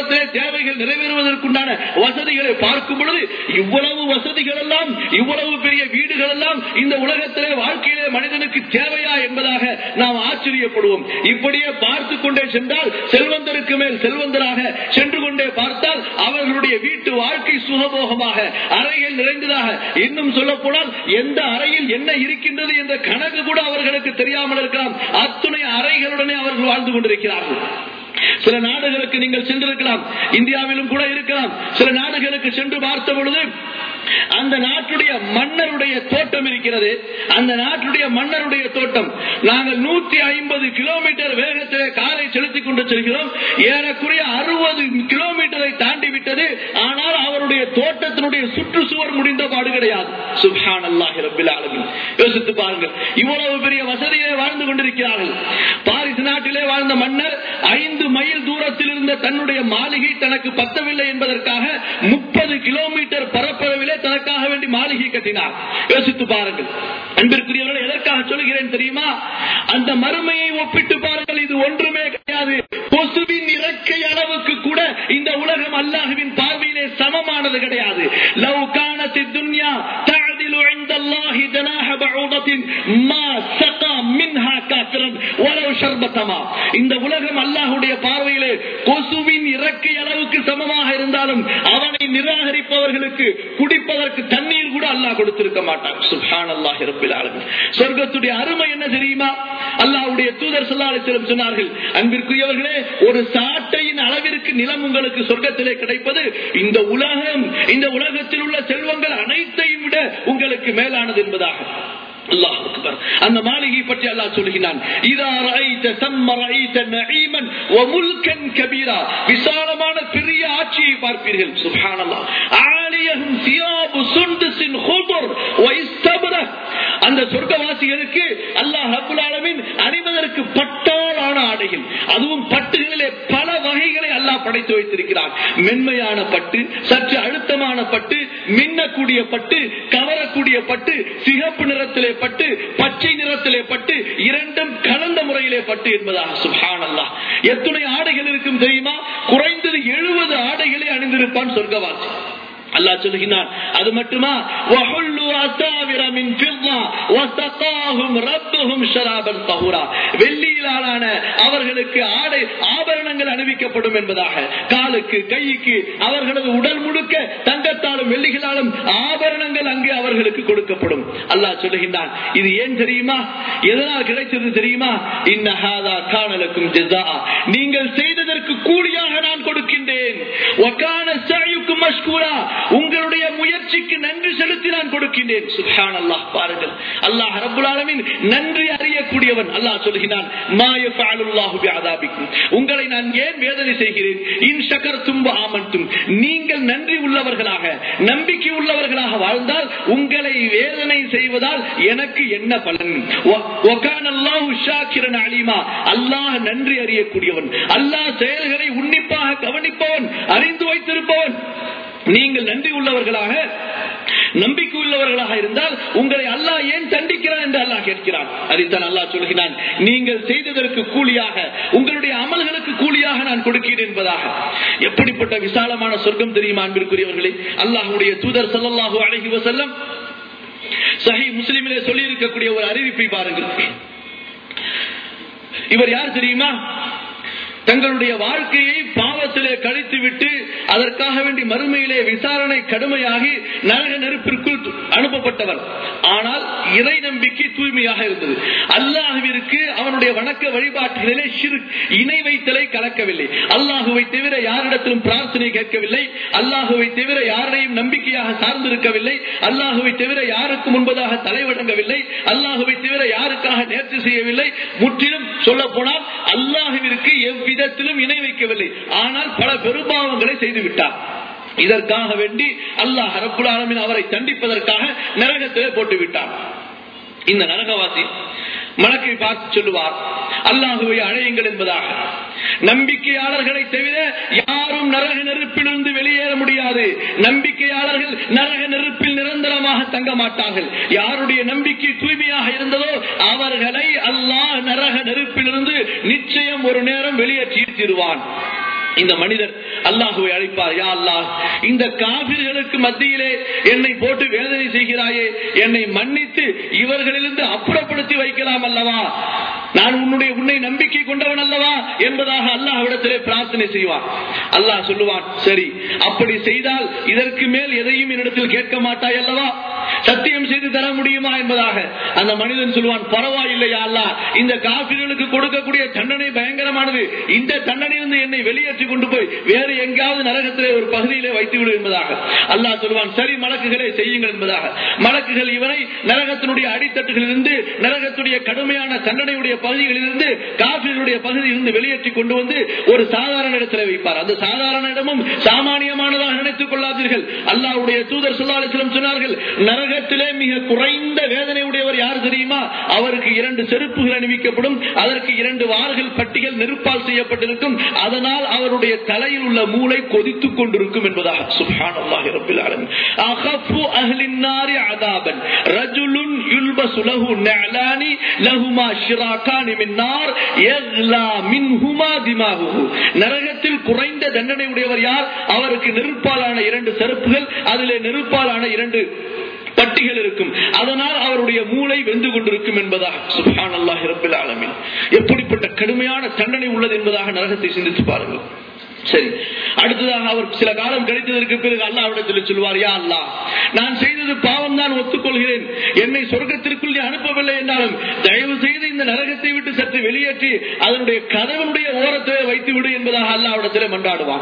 உலகத்திலே தேவைகள் நிறைவேறுவதற்குண்டான வசதிகளை பார்க்கும் பொழுது இவ்வளவு வசதிகள் எல்லாம் இவ்வளவு பெரிய வீடுகள் எல்லாம் இந்த உலகத்திலே வாழ்க்கையிலே மனிதனுக்கு தேவையா என்பதாக நாம் ஆச்சரியப்படுவோம் இப்படியே பார்த்து கொண்டே சென்றால் செல்வந்தருக்கு மேல் செல்வந்தராக சென்று கொண்டே பார்த்தால் அவர்களுடைய வீட்டு வாழ்க்கை சுகபோகமாக அறைகள் நிறைந்ததாக இன்னும் சொல்ல போனால் எந்த அறையில் என்ன இருக்கின்றது என்ற கணக்கு கூட அவர்களுக்கு தெரியாமல் இருக்கலாம் அத்துணை அறைகளுடனே அவர்கள் வாழ்ந்து கொண்டிருக்கிறார்கள் சில நாடுகளுக்கு நீங்கள் சென்றிருக்கலாம் இந்தியாவிலும் கூட இருக்கலாம் சில நாடுகளுக்கு சென்று பார்த்த பொழுது அந்த நாட்டுடைய மன்னருடைய தோட்டம் இருக்கிறது அந்த நாட்டுடைய மன்னருடைய தோட்டம் நாங்கள் நூத்தி ஐம்பது கிலோமீட்டர் வேகத்திலே காரை செலுத்திக் கொண்டு செல்கிறோம் ஏறக்குறைய அறுபது கிலோமீட்டரை தாண்டி விட்டது ஆனால் அவருடைய தோட்டத்தினுடைய சுற்றுச்சுவர் முடிந்த பாடு கிடையாது சுஹான் அல்லாஹி ரபில் ஆலமின் யோசித்து பாருங்கள் இவ்வளவு பெரிய வசதியிலே வாழ்ந்து கொண்டிருக்கிறார்கள் பாரிஸ் நாட்டிலே வாழ்ந்த மன்னர் ஐந்து மைல் தூரத்தில் இருந்த தன்னுடைய மாளிகை தனக்கு பத்தவில்லை என்பதற்காக முப்பது கிலோமீட்டர் பரப்பளவிலே தனக்காக வேண்டி மாளிகை கட்டினார் யோசித்து பாருங்கள் அன்பிற்குரியவர்கள் எதற்காக சொல்கிறேன் தெரியுமா அந்த மறுமையை ஒப்பிட்டு பாருங்கள் இது ஒன்றுமே கிடையாது கொசுவின் இறக்கை அளவுக்கு கூட இந்த உலகம் அல்லாஹுவின் பார்வையிலே சமமானது கிடையாது லவ் காணத்தி துன்யா تعدل عند الله جناح بعوضة ما سقى منها كافرا ولو شربة ماء இந்த உலகம் அல்லாஹ்வுடைய பார்வையிலே கொசுவின் இறக்கை அளவுக்கு சமமாக இருந்தாலும் அவனை நிராகரிப்பவர்களுக்கு குடிப்பதற்கு தண்ணீர் கூட அல்லாஹ் கொடுத்திருக்க மாட்டான் சுஹான் அல்லாஹ் ரப்பில் ஆலமீன் சொர்க்கத்துடைய அருமை என்ன தெரியுமா அல்லாஹ்வுடைய தூதர் ஸல்லல்லாஹு அலைஹி வஸல்லம் சொன்னார்கள் அன்பிற்குரியவர்களே ஒரு சாட்டையின் அளவிற்கு நிலம் உங்களுக்கு சொர்க்கத்திலே கிடைப்பது இந்த உலகம் இந்த உலகத்தில் உள்ள செல்வங்கள் அனைத்தையும் விட உங்களுக்கு மேலானது என்பதாக அல்லாஹ் அக்பர் அந்த மாளிகை பற்றி அல்லாஹ் சொல்கிறான் இதா ரஐத தம்ம ரஐத நஈமன் வ முல்கன் கபீரா விசாலமான பெரிய ஆட்சியை பார்ப்பீர்கள் சுப்ஹானல்லாஹ் ஆலியஹும் சியாபு சுண்டுஸின் ஹுதுர் வ இஸ்தப்ரஹ் அந்த சொர்க்கவாசிகளுக்கு அல்லாஹ் ரப்பல் ஆலமீன் அணிவதற்கு பட்டாலான ஆடைகள் அதுவும் பட்டுகளிலே பல வகைகளை அல்லாஹ் படைத்து வைத்திருக்கிறார் மென்மையான பட்டு சற்று அழுத்தமான பட்டு மின்னக்கூடிய பட்டு கவரக்கூடிய பட்டு சிகப்பு நிறத்திலே பட்டு பச்சை நிறத்திலே பட்டு இரண்டும் கலந்த முறையிலே பட்டு என்பதாக சுஹான் அல்லாஹ் எத்தனை ஆடைகள் இருக்கும் தெரியுமா குறைந்தது எழுபது ஆடைகளை அணிந்திருப்பான் சொர்க்கவாசி அல்லாஹ் சொல்லுகிறான் அது மட்டுமா وَحُلُّوا أَسَاوِرَ مِنْ فِضَّةٍ وَسَقَاهُمْ رَبُّهُمْ شَرَابًا طَهُورًا வெள்ளியிலான அவர்களுக்கு ஆடை ஆபரணங்கள் அணிவிக்கப்படும் என்பதாக காலுக்கு கைக்கு அவர்களது உடல் முழுக்க தங்கத்தாலும் வெள்ளிகளாலும் ஆபரணங்கள் அங்கே அவர்களுக்கு கொடுக்கப்படும் அல்லாஹ் சொல்லுகின்றான் இது ஏன் தெரியுமா எதனால் கிடைத்தது தெரியுமா இன்னஹாதா காணலுக்கும் ஜஸா நீங்கள் செய்ததற்கு கூலியாக நான் கொடுக்கின்றேன் வகான சஅயுக்கும் மஷ்கூரா உங்களுடைய முயற்சிக்கு நன்றி செலுத்தி நான் கொடுக்கின்றேன் சுப்ஹான் அல்லாஹ் பாருங்கள் அல்லாஹ் ரப்புல் ஆலமீன் நன்றி அறியக்கூடியவன் அல்லாஹ் சொல்கிறான் மா யஃபஅலுல்லாஹு பிஅதாபிக்கும் உங்களை நான் ஏன் வேதனை செய்கிறேன் இன் ஷகர்தும் வ ஆமன்தும் நீங்கள் நன்றி உள்ளவர்களாக நம்பிக்கை உள்ளவர்களாக வாழ்ந்தால் உங்களை வேதனை செய்வதால் எனக்கு என்ன பலன் வ- வகான அல்லாஹு ஷாக்கிரன் அலீமா அல்லாஹ் நன்றி அறியக்கூடியவன் அல்லாஹ் செயல்களை உன்னிப்பாக கவனிப்பவன் அறிந்து வைத்திருப்பவன் நீங்கள் நன்றி உள்ளவர்களாக நம்பிக்கை உள்ளவர்களாக இருந்தால் உங்களை அல்லாஹ் ஏன் தண்டிக்கிறான் என்று அல்லாஹ் கேட்கிறான் அதைத்தான் அல்லாஹ் சொல்கிறான் நீங்கள் செய்ததற்கு கூலியாக உங்களுடைய அமல்களுக்கு கூலியாக நான் கொடுக்கிறேன் என்பதாக எப்படிப்பட்ட விசாலமான சொர்க்கம் தெரியுமா அன்பிற்குரியவர்களே அல்லாஹ்வுடைய தூதர் ஸல்லல்லாஹு அலைஹி வஸல்லம் சஹீஹ் முஸ்லிமிலே சொல்லி இருக்கக்கூடிய ஒரு அறிவிப்பை பாருங்கள் இவர் யார் தெரியுமா தங்களுடைய வாழ்க்கையை பாவத்திலே கழித்து விட்டு அதற்காக வேண்டி மறுமையிலே விசாரணை கடுமையாகி நரக நெருப்பிற்குள் அனுப்பப்பட்டவர் ஆனால் இறை நம்பிக்கை தூய்மையாக இருந்தது அல்லாஹுவிற்கு அவனுடைய வணக்க வழிபாட்டுகளிலே சிறு இணை வைத்தலை கலக்கவில்லை அல்லாஹுவை தவிர யாரிடத்திலும் பிரார்த்தனை கேட்கவில்லை அல்லாஹுவை தவிர யாரையும் நம்பிக்கையாக சார்ந்திருக்கவில்லை அல்லாஹுவை தவிர யாருக்கு முன்பதாக தலைவணங்கவில்லை அல்லாஹுவை தவிர யாருக்காக நேர்ச்சி செய்யவில்லை முற்றிலும் சொல்ல போனால் அல்லாஹுவிற்கு எவ்விதத்திலும் இணை வைக்கவில்லை ஆனால் பல பெரும்பாவங்களை செய்து விட்டார் இதற்காக வேண்டி அல்லாஹ் ரப்புல் ஆலமீன் அவரை தண்டிப்பதற்காக நரகத்திலே போட்டு விட்டார் இந்த நரகவாசி மலக்கை பார்த்து சொல்லுவார் அல்லாஹுவை அழையுங்கள் என்பதாக நம்பிக்கையாளர்களை தவிர யாரும் நரக நெருப்பிலிருந்து வெளியேற முடியாது நம்பிக்கையாளர்கள் நரக நெருப்பில் நிரந்தரமாக தங்க மாட்டார்கள் யாருடைய நம்பிக்கை தூய்மையாக இருந்ததோ அவர்களை அல்லாஹ் நரக நெருப்பிலிருந்து நிச்சயம் ஒரு நேரம் வெளியேற்றி தீருவான் இந்த மனிதர் அல்லாஹுவை அழைப்பார் யா அல்லாஹ் இந்த காபிர்களுக்கு மத்தியிலே என்னை போட்டு வேதனை செய்கிறாயே என்னை மன்னித்து இவர்களிலிருந்து அப்புறப்படுத்தி வைக்கலாம் அல்லவா நான் உன்னுடைய உன்னை நம்பிக்கை கொண்டவன் அல்லவா என்பதாக அல்லாஹ்விடத்திலே பிரார்த்தனை செய்வான் அல்லாஹ் சொல்லுவான் சரி அப்படி செய்தால் இதற்கு மேல் எதையும் என்னிடத்தில் கேட்க மாட்டாய் அல்லவா சத்தியம் செய்து தர முடியுமா என்பதாக அந்த மனிதன் சொல்லுவான் பரவாயில்லையா அல்லாஹ் இந்த காபிர்களுக்கு கொடுக்கக்கூடிய தண்டனை பயங்கரமானது இந்த தண்டனையிலிருந்து என்னை வெளியேற்றி கொண்டு போய் வேறு எங்காவது நரகத்திலே ஒரு பகுதியிலே வைத்து விடு என்பதாக அல்லாஹ் சொல்லுவான் சரி மலக்குகளை செய்யுங்கள் என்பதாக மலக்குகள் இவனை நரகத்தினுடைய அடித்தட்டுகளிலிருந்து நரகத்துடைய கடுமையான தண்டனையுடைய பகுதிகளிலிருந்து காபிர்களுடைய பகுதியிலிருந்து வெளியேற்றி கொண்டு வந்து ஒரு சாதாரண இடத்துல வைப்பார் அந்த சாதாரண இடமும் சாமானியமானதாக நினைத்துக் கொள்ளாதீர்கள் அல்லாஹ்வுடைய தூதர் சொல்லாலிசிலம் சொன்னார்கள் நரகத்திலே மிக குறைந்த வேதனை உடையவர் யார் தெரியுமா அவருக்கு இரண்டு செருப்புகள் அணிவிக்கப்படும் அதற்கு இரண்டு வார்கள் பட்டிகள் நெருப்பால் செய்யப்பட்டிருக்கும் அதனால் அவருடைய தலையில் உள்ள மூளை கொதித்துக் கொண்டிருக்கும் என்பதாக சுப்ஹானல்லாஹி ரப்பில் ஆலமீன் அகஃபு அஹ்லின் நாரி அதாபன் ரஜுலுன் யுல்பசு லஹு நஅலானி லஹுமா ஷிராகானி மின் நார் யக்லா மின்ஹுமா திமாகுஹு நரகத்தில் குறைந்த தண்டனை உடையவர் யார் அவருக்கு நெருப்பாலான இரண்டு செருப்புகள் அதிலே நெருப்பாலான இரண்டு பட்டிகள் இருக்கும் அதனால் அவருடைய மூளை வெந்து கொண்டிருக்கும் என்பதாக சுபான் அல்லாஹ் ரபில் ஆலமின் எப்படிப்பட்ட கடுமையான தண்டனை உள்ளது என்பதாக நரகத்தை சிந்தித்து பாருங்கள் சரி அடுத்ததாக அவர் சில காலம் கழித்ததற்கு பிறகு அல்லாவிடத்தில் சொல்வார் யா அல்லா நான் செய்தது பாவம் தான் ஒத்துக்கொள்கிறேன் என்னை சொர்க்கத்திற்குள் நீ அனுப்பவில்லை என்றாலும் தயவு செய்து இந்த நரகத்தை விட்டு சற்று வெளியேற்றி அதனுடைய கதவனுடைய ஓரத்திலே வைத்து விடு என்பதாக அல்லாவிடத்திலே மன்றாடுவான்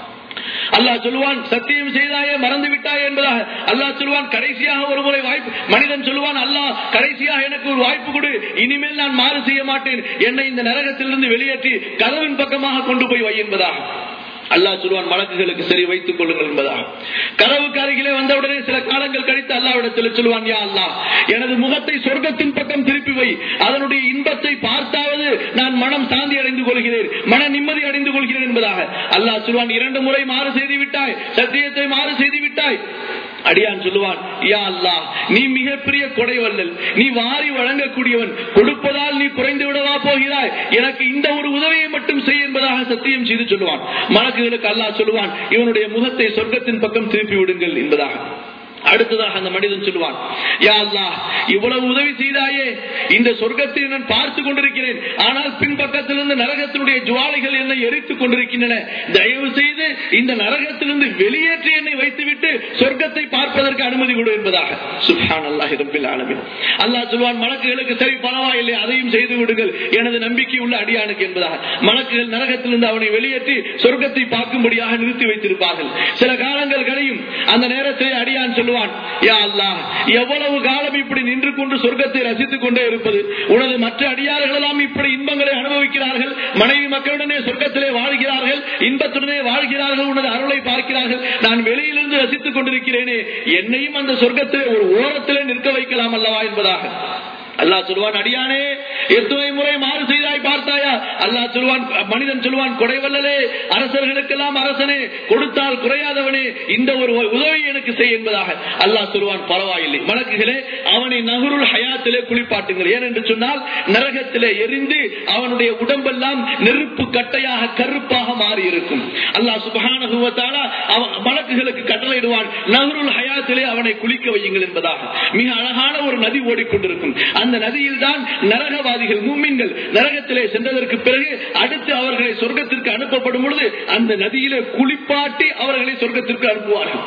அல்லாஹ் சொல்லுவான் சத்தியம் செய்தாயே மறந்து விட்டாயே என்பதாக அல்லாஹ் சொல்லுவான் கடைசியாக ஒரு முறை வாய்ப்பு மனிதன் சொல்லுவான் அல்லாஹ் கடைசியாக எனக்கு ஒரு வாய்ப்பு கொடு இனிமேல் நான் மாறு செய்ய மாட்டேன் என்னை இந்த நரகத்திலிருந்து வெளியேற்றி கதவின் பக்கமாக கொண்டு போய் வை என்பதாக அல்லாஹ் சொல்லுவான் வழக்குகளுக்கு சரி வைத்துக் கொள்ளுங்கள் என்பதாக கதவுக்கு அருகிலே வந்தவுடனே சில காலங்கள் கழித்து அல்லாவிடத்தில் சொல்லுவான் யா அல்லாஹ் எனது முகத்தை சொர்க்கத்தின் பக்கம் திருப்பி வை அதனுடைய இன்பத்தை பார்த்தாவது நான் மனம் சாந்தி அடைந்து கொள்கிறேன் மன நிம்மதி அடைந்து கொள்கிறேன் என்பதாக அல்லாஹ் சொல்லுவான் இரண்டு முறை மாறு செய்து விட்டாய் சத்தியத்தை மாறு செய்து விட்டாய் அடியான் சொல்லுவான் யா அல்லாஹ் நீ மிகப்பெரிய கொடை வல்லல் நீ வாரி வழங்கக்கூடியவன் கொடுப்பதால் நீ குறைந்து விடவா போகிறாய் எனக்கு இந்த ஒரு உதவியை மட்டும் செய் என்பதாக சத்தியம் செய்து சொல்லுவான் மலக்குகளுக்கு அல்லாஹ் சொல்லுவான் இவனுடைய முகத்தை சொர்க்கத்தின் பக்கம் திருப்பி விடுங்கள் என்பதாக அடுத்ததாக அந்த மனிதன் சொல்லுவான் யா அல்லாஹ் இவ்வளவு உதவி செய்தாயே இந்த சொர்க்கத்தை நான் பார்த்து கொண்டிருக்கிறேன் ஆனால் பின்பக்கத்திலிருந்து நரகத்தினுடைய ஜுவாலைகள் என்னை எரித்துக் கொண்டிருக்கின்றன தயவு செய்து இந்த நரகத்திலிருந்து வெளியேற்றி என்னை வைத்துவிட்டு சொர்க்கத்தை பார்ப்பதற்கு அனுமதி கொடு என்பதாக சுப்ஹான் அல்லாஹ் ரப்பில் ஆலமீன் அல்லாஹ் சொல்வான் மலக்குகளுக்கு சரி பரவாயில்லை அதையும் செய்து விடுங்கள் எனது நம்பிக்கை உள்ள அடியானுக்கு என்பதாக மலக்குகள் நரகத்திலிருந்து அவனை வெளியேற்றி சொர்க்கத்தை பார்க்கும்படியாக நிறுத்தி வைத்திருப்பார்கள் சில காலங்கள் கழியும் அந்த நேரத்திலே அடியான் சொல்லுவான் யா அல்லாஹ் எவ்வளவு காலம் இப்படி நின்று கொண்டு சொர்க்கத்தை ரசித்துக் கொண்டே இருப்பது உனது மற்ற அடியார்கள் எல்லாம் இப்படி இன்பங்களை அனுபவிக்கிறார்கள் மனைவி மக்களுடனே சொர்க்கத்திலே வாழ்கிறார்கள் இன்பத்துடனே வாழ்கிறார்கள் உனது அருளை பார்க்கிறார்கள் நான் வெளியிலிருந்து ரசித்துக் கொண்டிருக்கிறேனே என்னையும் அந்த சொர்க்கத்திலே ஒரு ஓரத்திலே நிற்க வைக்கலாம் அல்லவா என்பதாக அல்லாஹ் சொல்வான் அடியானே எத்தனை முறை மாறு செய்தாய் பார்த்தாயா அல்லாஹ் சொல்வான் மனிதன் சொல்வான் கொடைவல்லலே அரசர்களுக்கெல்லாம் அரசனே கொடுத்தால் குறையாதவனே இந்த ஒரு உதவி எனக்கு செய் என்பதாக அல்லாஹ் சொல்வான் பரவாயில்லை மலக்குகளே அவனை நகருள் ஹயாத்திலே குளிப்பாட்டுங்கள் ஏனென்று சொன்னால் நரகத்திலே எரிந்து அவனுடைய உடம்பெல்லாம் நெருப்பு கட்டையாக கருப்பாக மாறி இருக்கும் அல்லாஹ் சுபகான மலக்குகளுக்கு கட்டளையிடுவான் நகருள் ஹயாத்திலே அவனை குளிக்க வையுங்கள் என்பதாக மிக அழகான ஒரு நதி ஓடிக்கொண்டிருக்கும் அந்த நதியில் தான் நரகவாதிகள் மூமின்கள் நரகத்திலே சென்றதற்கு பிறகு அடுத்து அவர்களை சொர்க்கத்திற்கு அனுப்பப்படும் பொழுது அந்த நதியிலே குளிப்பாட்டி அவர்களை சொர்க்கத்திற்கு அனுப்புவார்கள்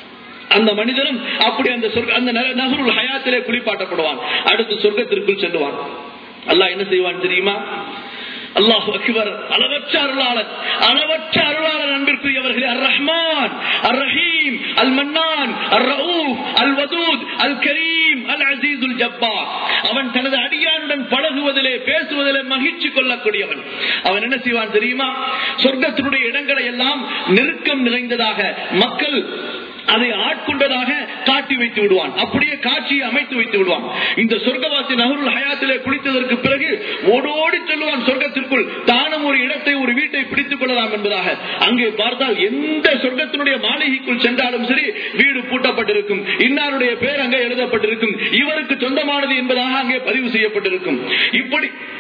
அந்த மனிதனும் அப்படி அந்த அந்த நகருள் ஹயாத்திலே குளிப்பாட்டப்படுவான் அடுத்து சொர்க்கத்திற்குள் செல்லுவான் அல்லாஹ் என்ன செய்வான் தெரியுமா அல்லாஹ் அக்பர் அளவற்ற அருளாளன் அளவற்ற அருளாளன் அன்பிற்குரியவர்களே அர் ரஹ்மான் அர் ரஹீம் அல் மன்னான் அர் ரவுப் அல் வதூத் அல் கரீம் அல் அசீதுல் ஜப்பார் அவன் தனது அடியானுடன் பழகுவதிலே பேசுவதிலே மகிழ்ச்சி கொள்ளக்கூடியவன் அவன் என்ன செய்வான் தெரியுமா சொர்க்கத்தினுடைய இடங்களை எல்லாம் நெருக்கம் நிறைந்ததாக மக்கள் அதை ஆட்கொண்டதாக காட்டி வைத்து விடுவான் அப்படியே காட்சியை அமைத்து வைத்து விடுவான் இந்த சொர்க்கவாசி நகருள் ஹயாத்திலே குளித்ததற்கு பிறகு ஓடோடி செல்லுவான் சொர்க்கத்திற்குள் தானும் ஒரு இடத்தை ஒரு வீட்டை பிடித்துக் கொள்ளலாம் என்பதாக அங்கே பார்த்தால் எந்த சொர்க்கத்தினுடைய மாளிகைக்குள் சென்றாலும் சரி வீடு பூட்டப்பட்டிருக்கும் இன்னாருடைய பேர் அங்கே எழுதப்பட்டிருக்கும் இவருக்கு சொந்தமானது என்பதாக அங்கே பதிவு செய்யப்பட்டிருக்கும் இப்படி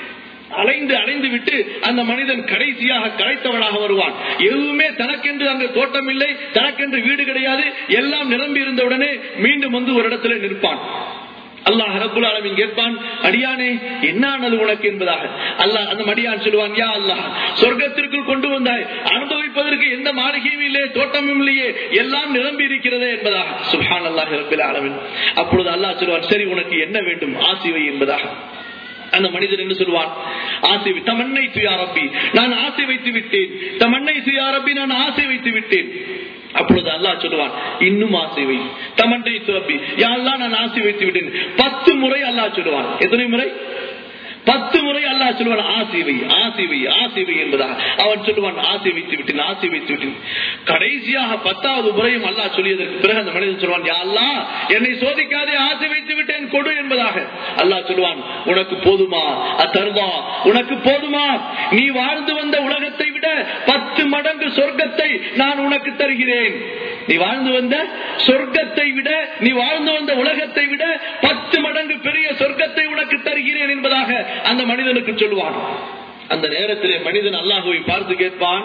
அலைந்து அலைந்து விட்டு அந்த மனிதன் கடைசியாக களைத்தவனாக வருவான் எதுவுமே தனக்கென்று அங்கு தோட்டம் இல்லை தனக்கென்று வீடு கிடையாது எல்லாம் நிரம்பி இருந்தவுடனே மீண்டும் வந்து ஒரு இடத்துல நிற்பான் அல்லாஹ் ரபுல் ஆலமின் கேட்பான் அடியானே என்ன ஆனது உனக்கு என்பதாக அல்லாஹ் அந்த மடியான் சொல்லுவான் யா அல்லாஹ் சொர்க்கத்திற்குள் கொண்டு வந்தாய் அனுபவிப்பதற்கு எந்த மாளிகையும் இல்லையே தோட்டமும் இல்லையே எல்லாம் நிரம்பி இருக்கிறதே என்பதாக சுஹான் அல்லாஹ் ரபுல் ஆலமின் அப்பொழுது அல்லாஹ் சொல்லுவான் சரி உனக்கு என்ன வேண்டும் ஆசிவை என்பதாக அந்த மனிதன் என்ன சொல்வான் ஆசை தமன்னை சுயாரப்பி நான் ஆசை வைத்து விட்டேன் தமன்னை சுயாரப்பி நான் ஆசை வைத்து விட்டேன் அப்பொழுது அல்லாஹ் சொல்லுவான் இன்னும் ஆசை வை தமன்னை சுரப்பி யாரெல்லாம் நான் ஆசை வைத்து விட்டேன் பத்து முறை அல்லாஹ் சொல்லுவான் எத்தனை முறை பத்து முறை அல்லாஹ் சொல்லுவான் ஆசை வை ஆசை வை ஆசை வை என்பதாக அவன் சொல்லுவான் ஆசை வைத்து விட்டேன் ஆசை வைத்து விட்டேன் கடைசியாக பத்தாவது முறையும் அல்லாஹ் சொல்லியதற்கு பிறகு அந்த மனிதன் சொல்லுவான் யா அல்லாஹ் என்னை சோதிக்காதே ஆசை வைத்து விட்டேன் கொடு என்பதாக அல்லாஹ் சொல்லுவான் உனக்கு போதுமா அத்தருவா உனக்கு போதுமா நீ வாழ்ந்து வந்த உலகத்தை விட பத்து மடங்கு சொர்க்கத்தை நான் உனக்கு தருகிறேன் நீ வாழ்ந்து வந்த சொர்க்கத்தை விட நீ வாழ்ந்து வந்த உலகத்தை விட பத்து மடங்கு பெரிய சொர்க்கத்தை உனக்கு தருகிறேன் என்பதாக அந்த மனிதனுக்கு சொல்லுவான் அந்த நேரத்திலே மனிதன் அல்லாஹுவை பார்த்து கேட்பான்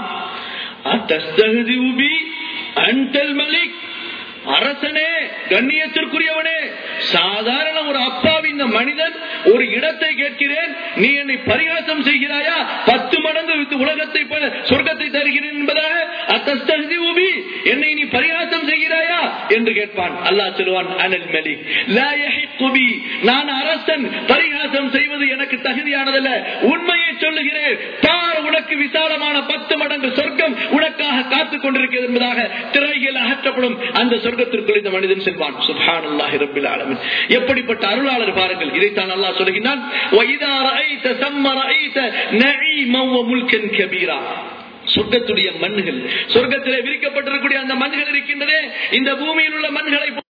அன்டல் மலிக் அரசனே கண்ணியத்திற்குரியவனே சாதாரண ஒரு அப்பாவி இந்த மனிதன் ஒரு இடத்தை கேட்கிறேன் நீ என்னை பரிகாசம் செய்கிறாயா பத்து மடங்கு இந்த உலகத்தை ப- சொர்க்கத்தை தருகிறேன் என்பதாக அத்தஸ்தகதி உபி என்னை நீ பரிகாசம் செய்கிறாயா என்று கேட்பான் அல்லாஹ் சொல்லுவான் அனல் மலிக் லா யஹிக்கு பி. நான் அரசன் பரிகாசம் செய்வது எனக்கு தகுதியானதல்ல உண்மையை சொல்லுகிறேன் பார் உனக்கு விசாலமான பத்து மடங்கு சொர்க்கம் உனக்காக காத்துக் கொண்டிருக்கிறது என்பதாக திரையில் அகற்றப்படும் அந்த சொர்க்கத்திற்குள் இந்த மனிதன் செல்வான் சுப்ஹானல்லாஹி ரப்பில் ஆலமீன் எப்படிப்பட்ட அருளாளர் பாருங்கள் இதைத்தான் அல்லாஹ் சொல்லுகிறான் وَإِذَا رَأَيْتَ ثَمَّ رَأَيْتَ نَعِيمًا وَمُلْكًا كَبِيرًا சொர்க்கத்துடைய மண்ணுகள் சொர்க்கத்திலே விரிக்கப்பட்டிருக்கக்கூடிய அந்த மண்ணுகள் இருக்கின்றதே இந்த பூமியில் உள்ள மண்களை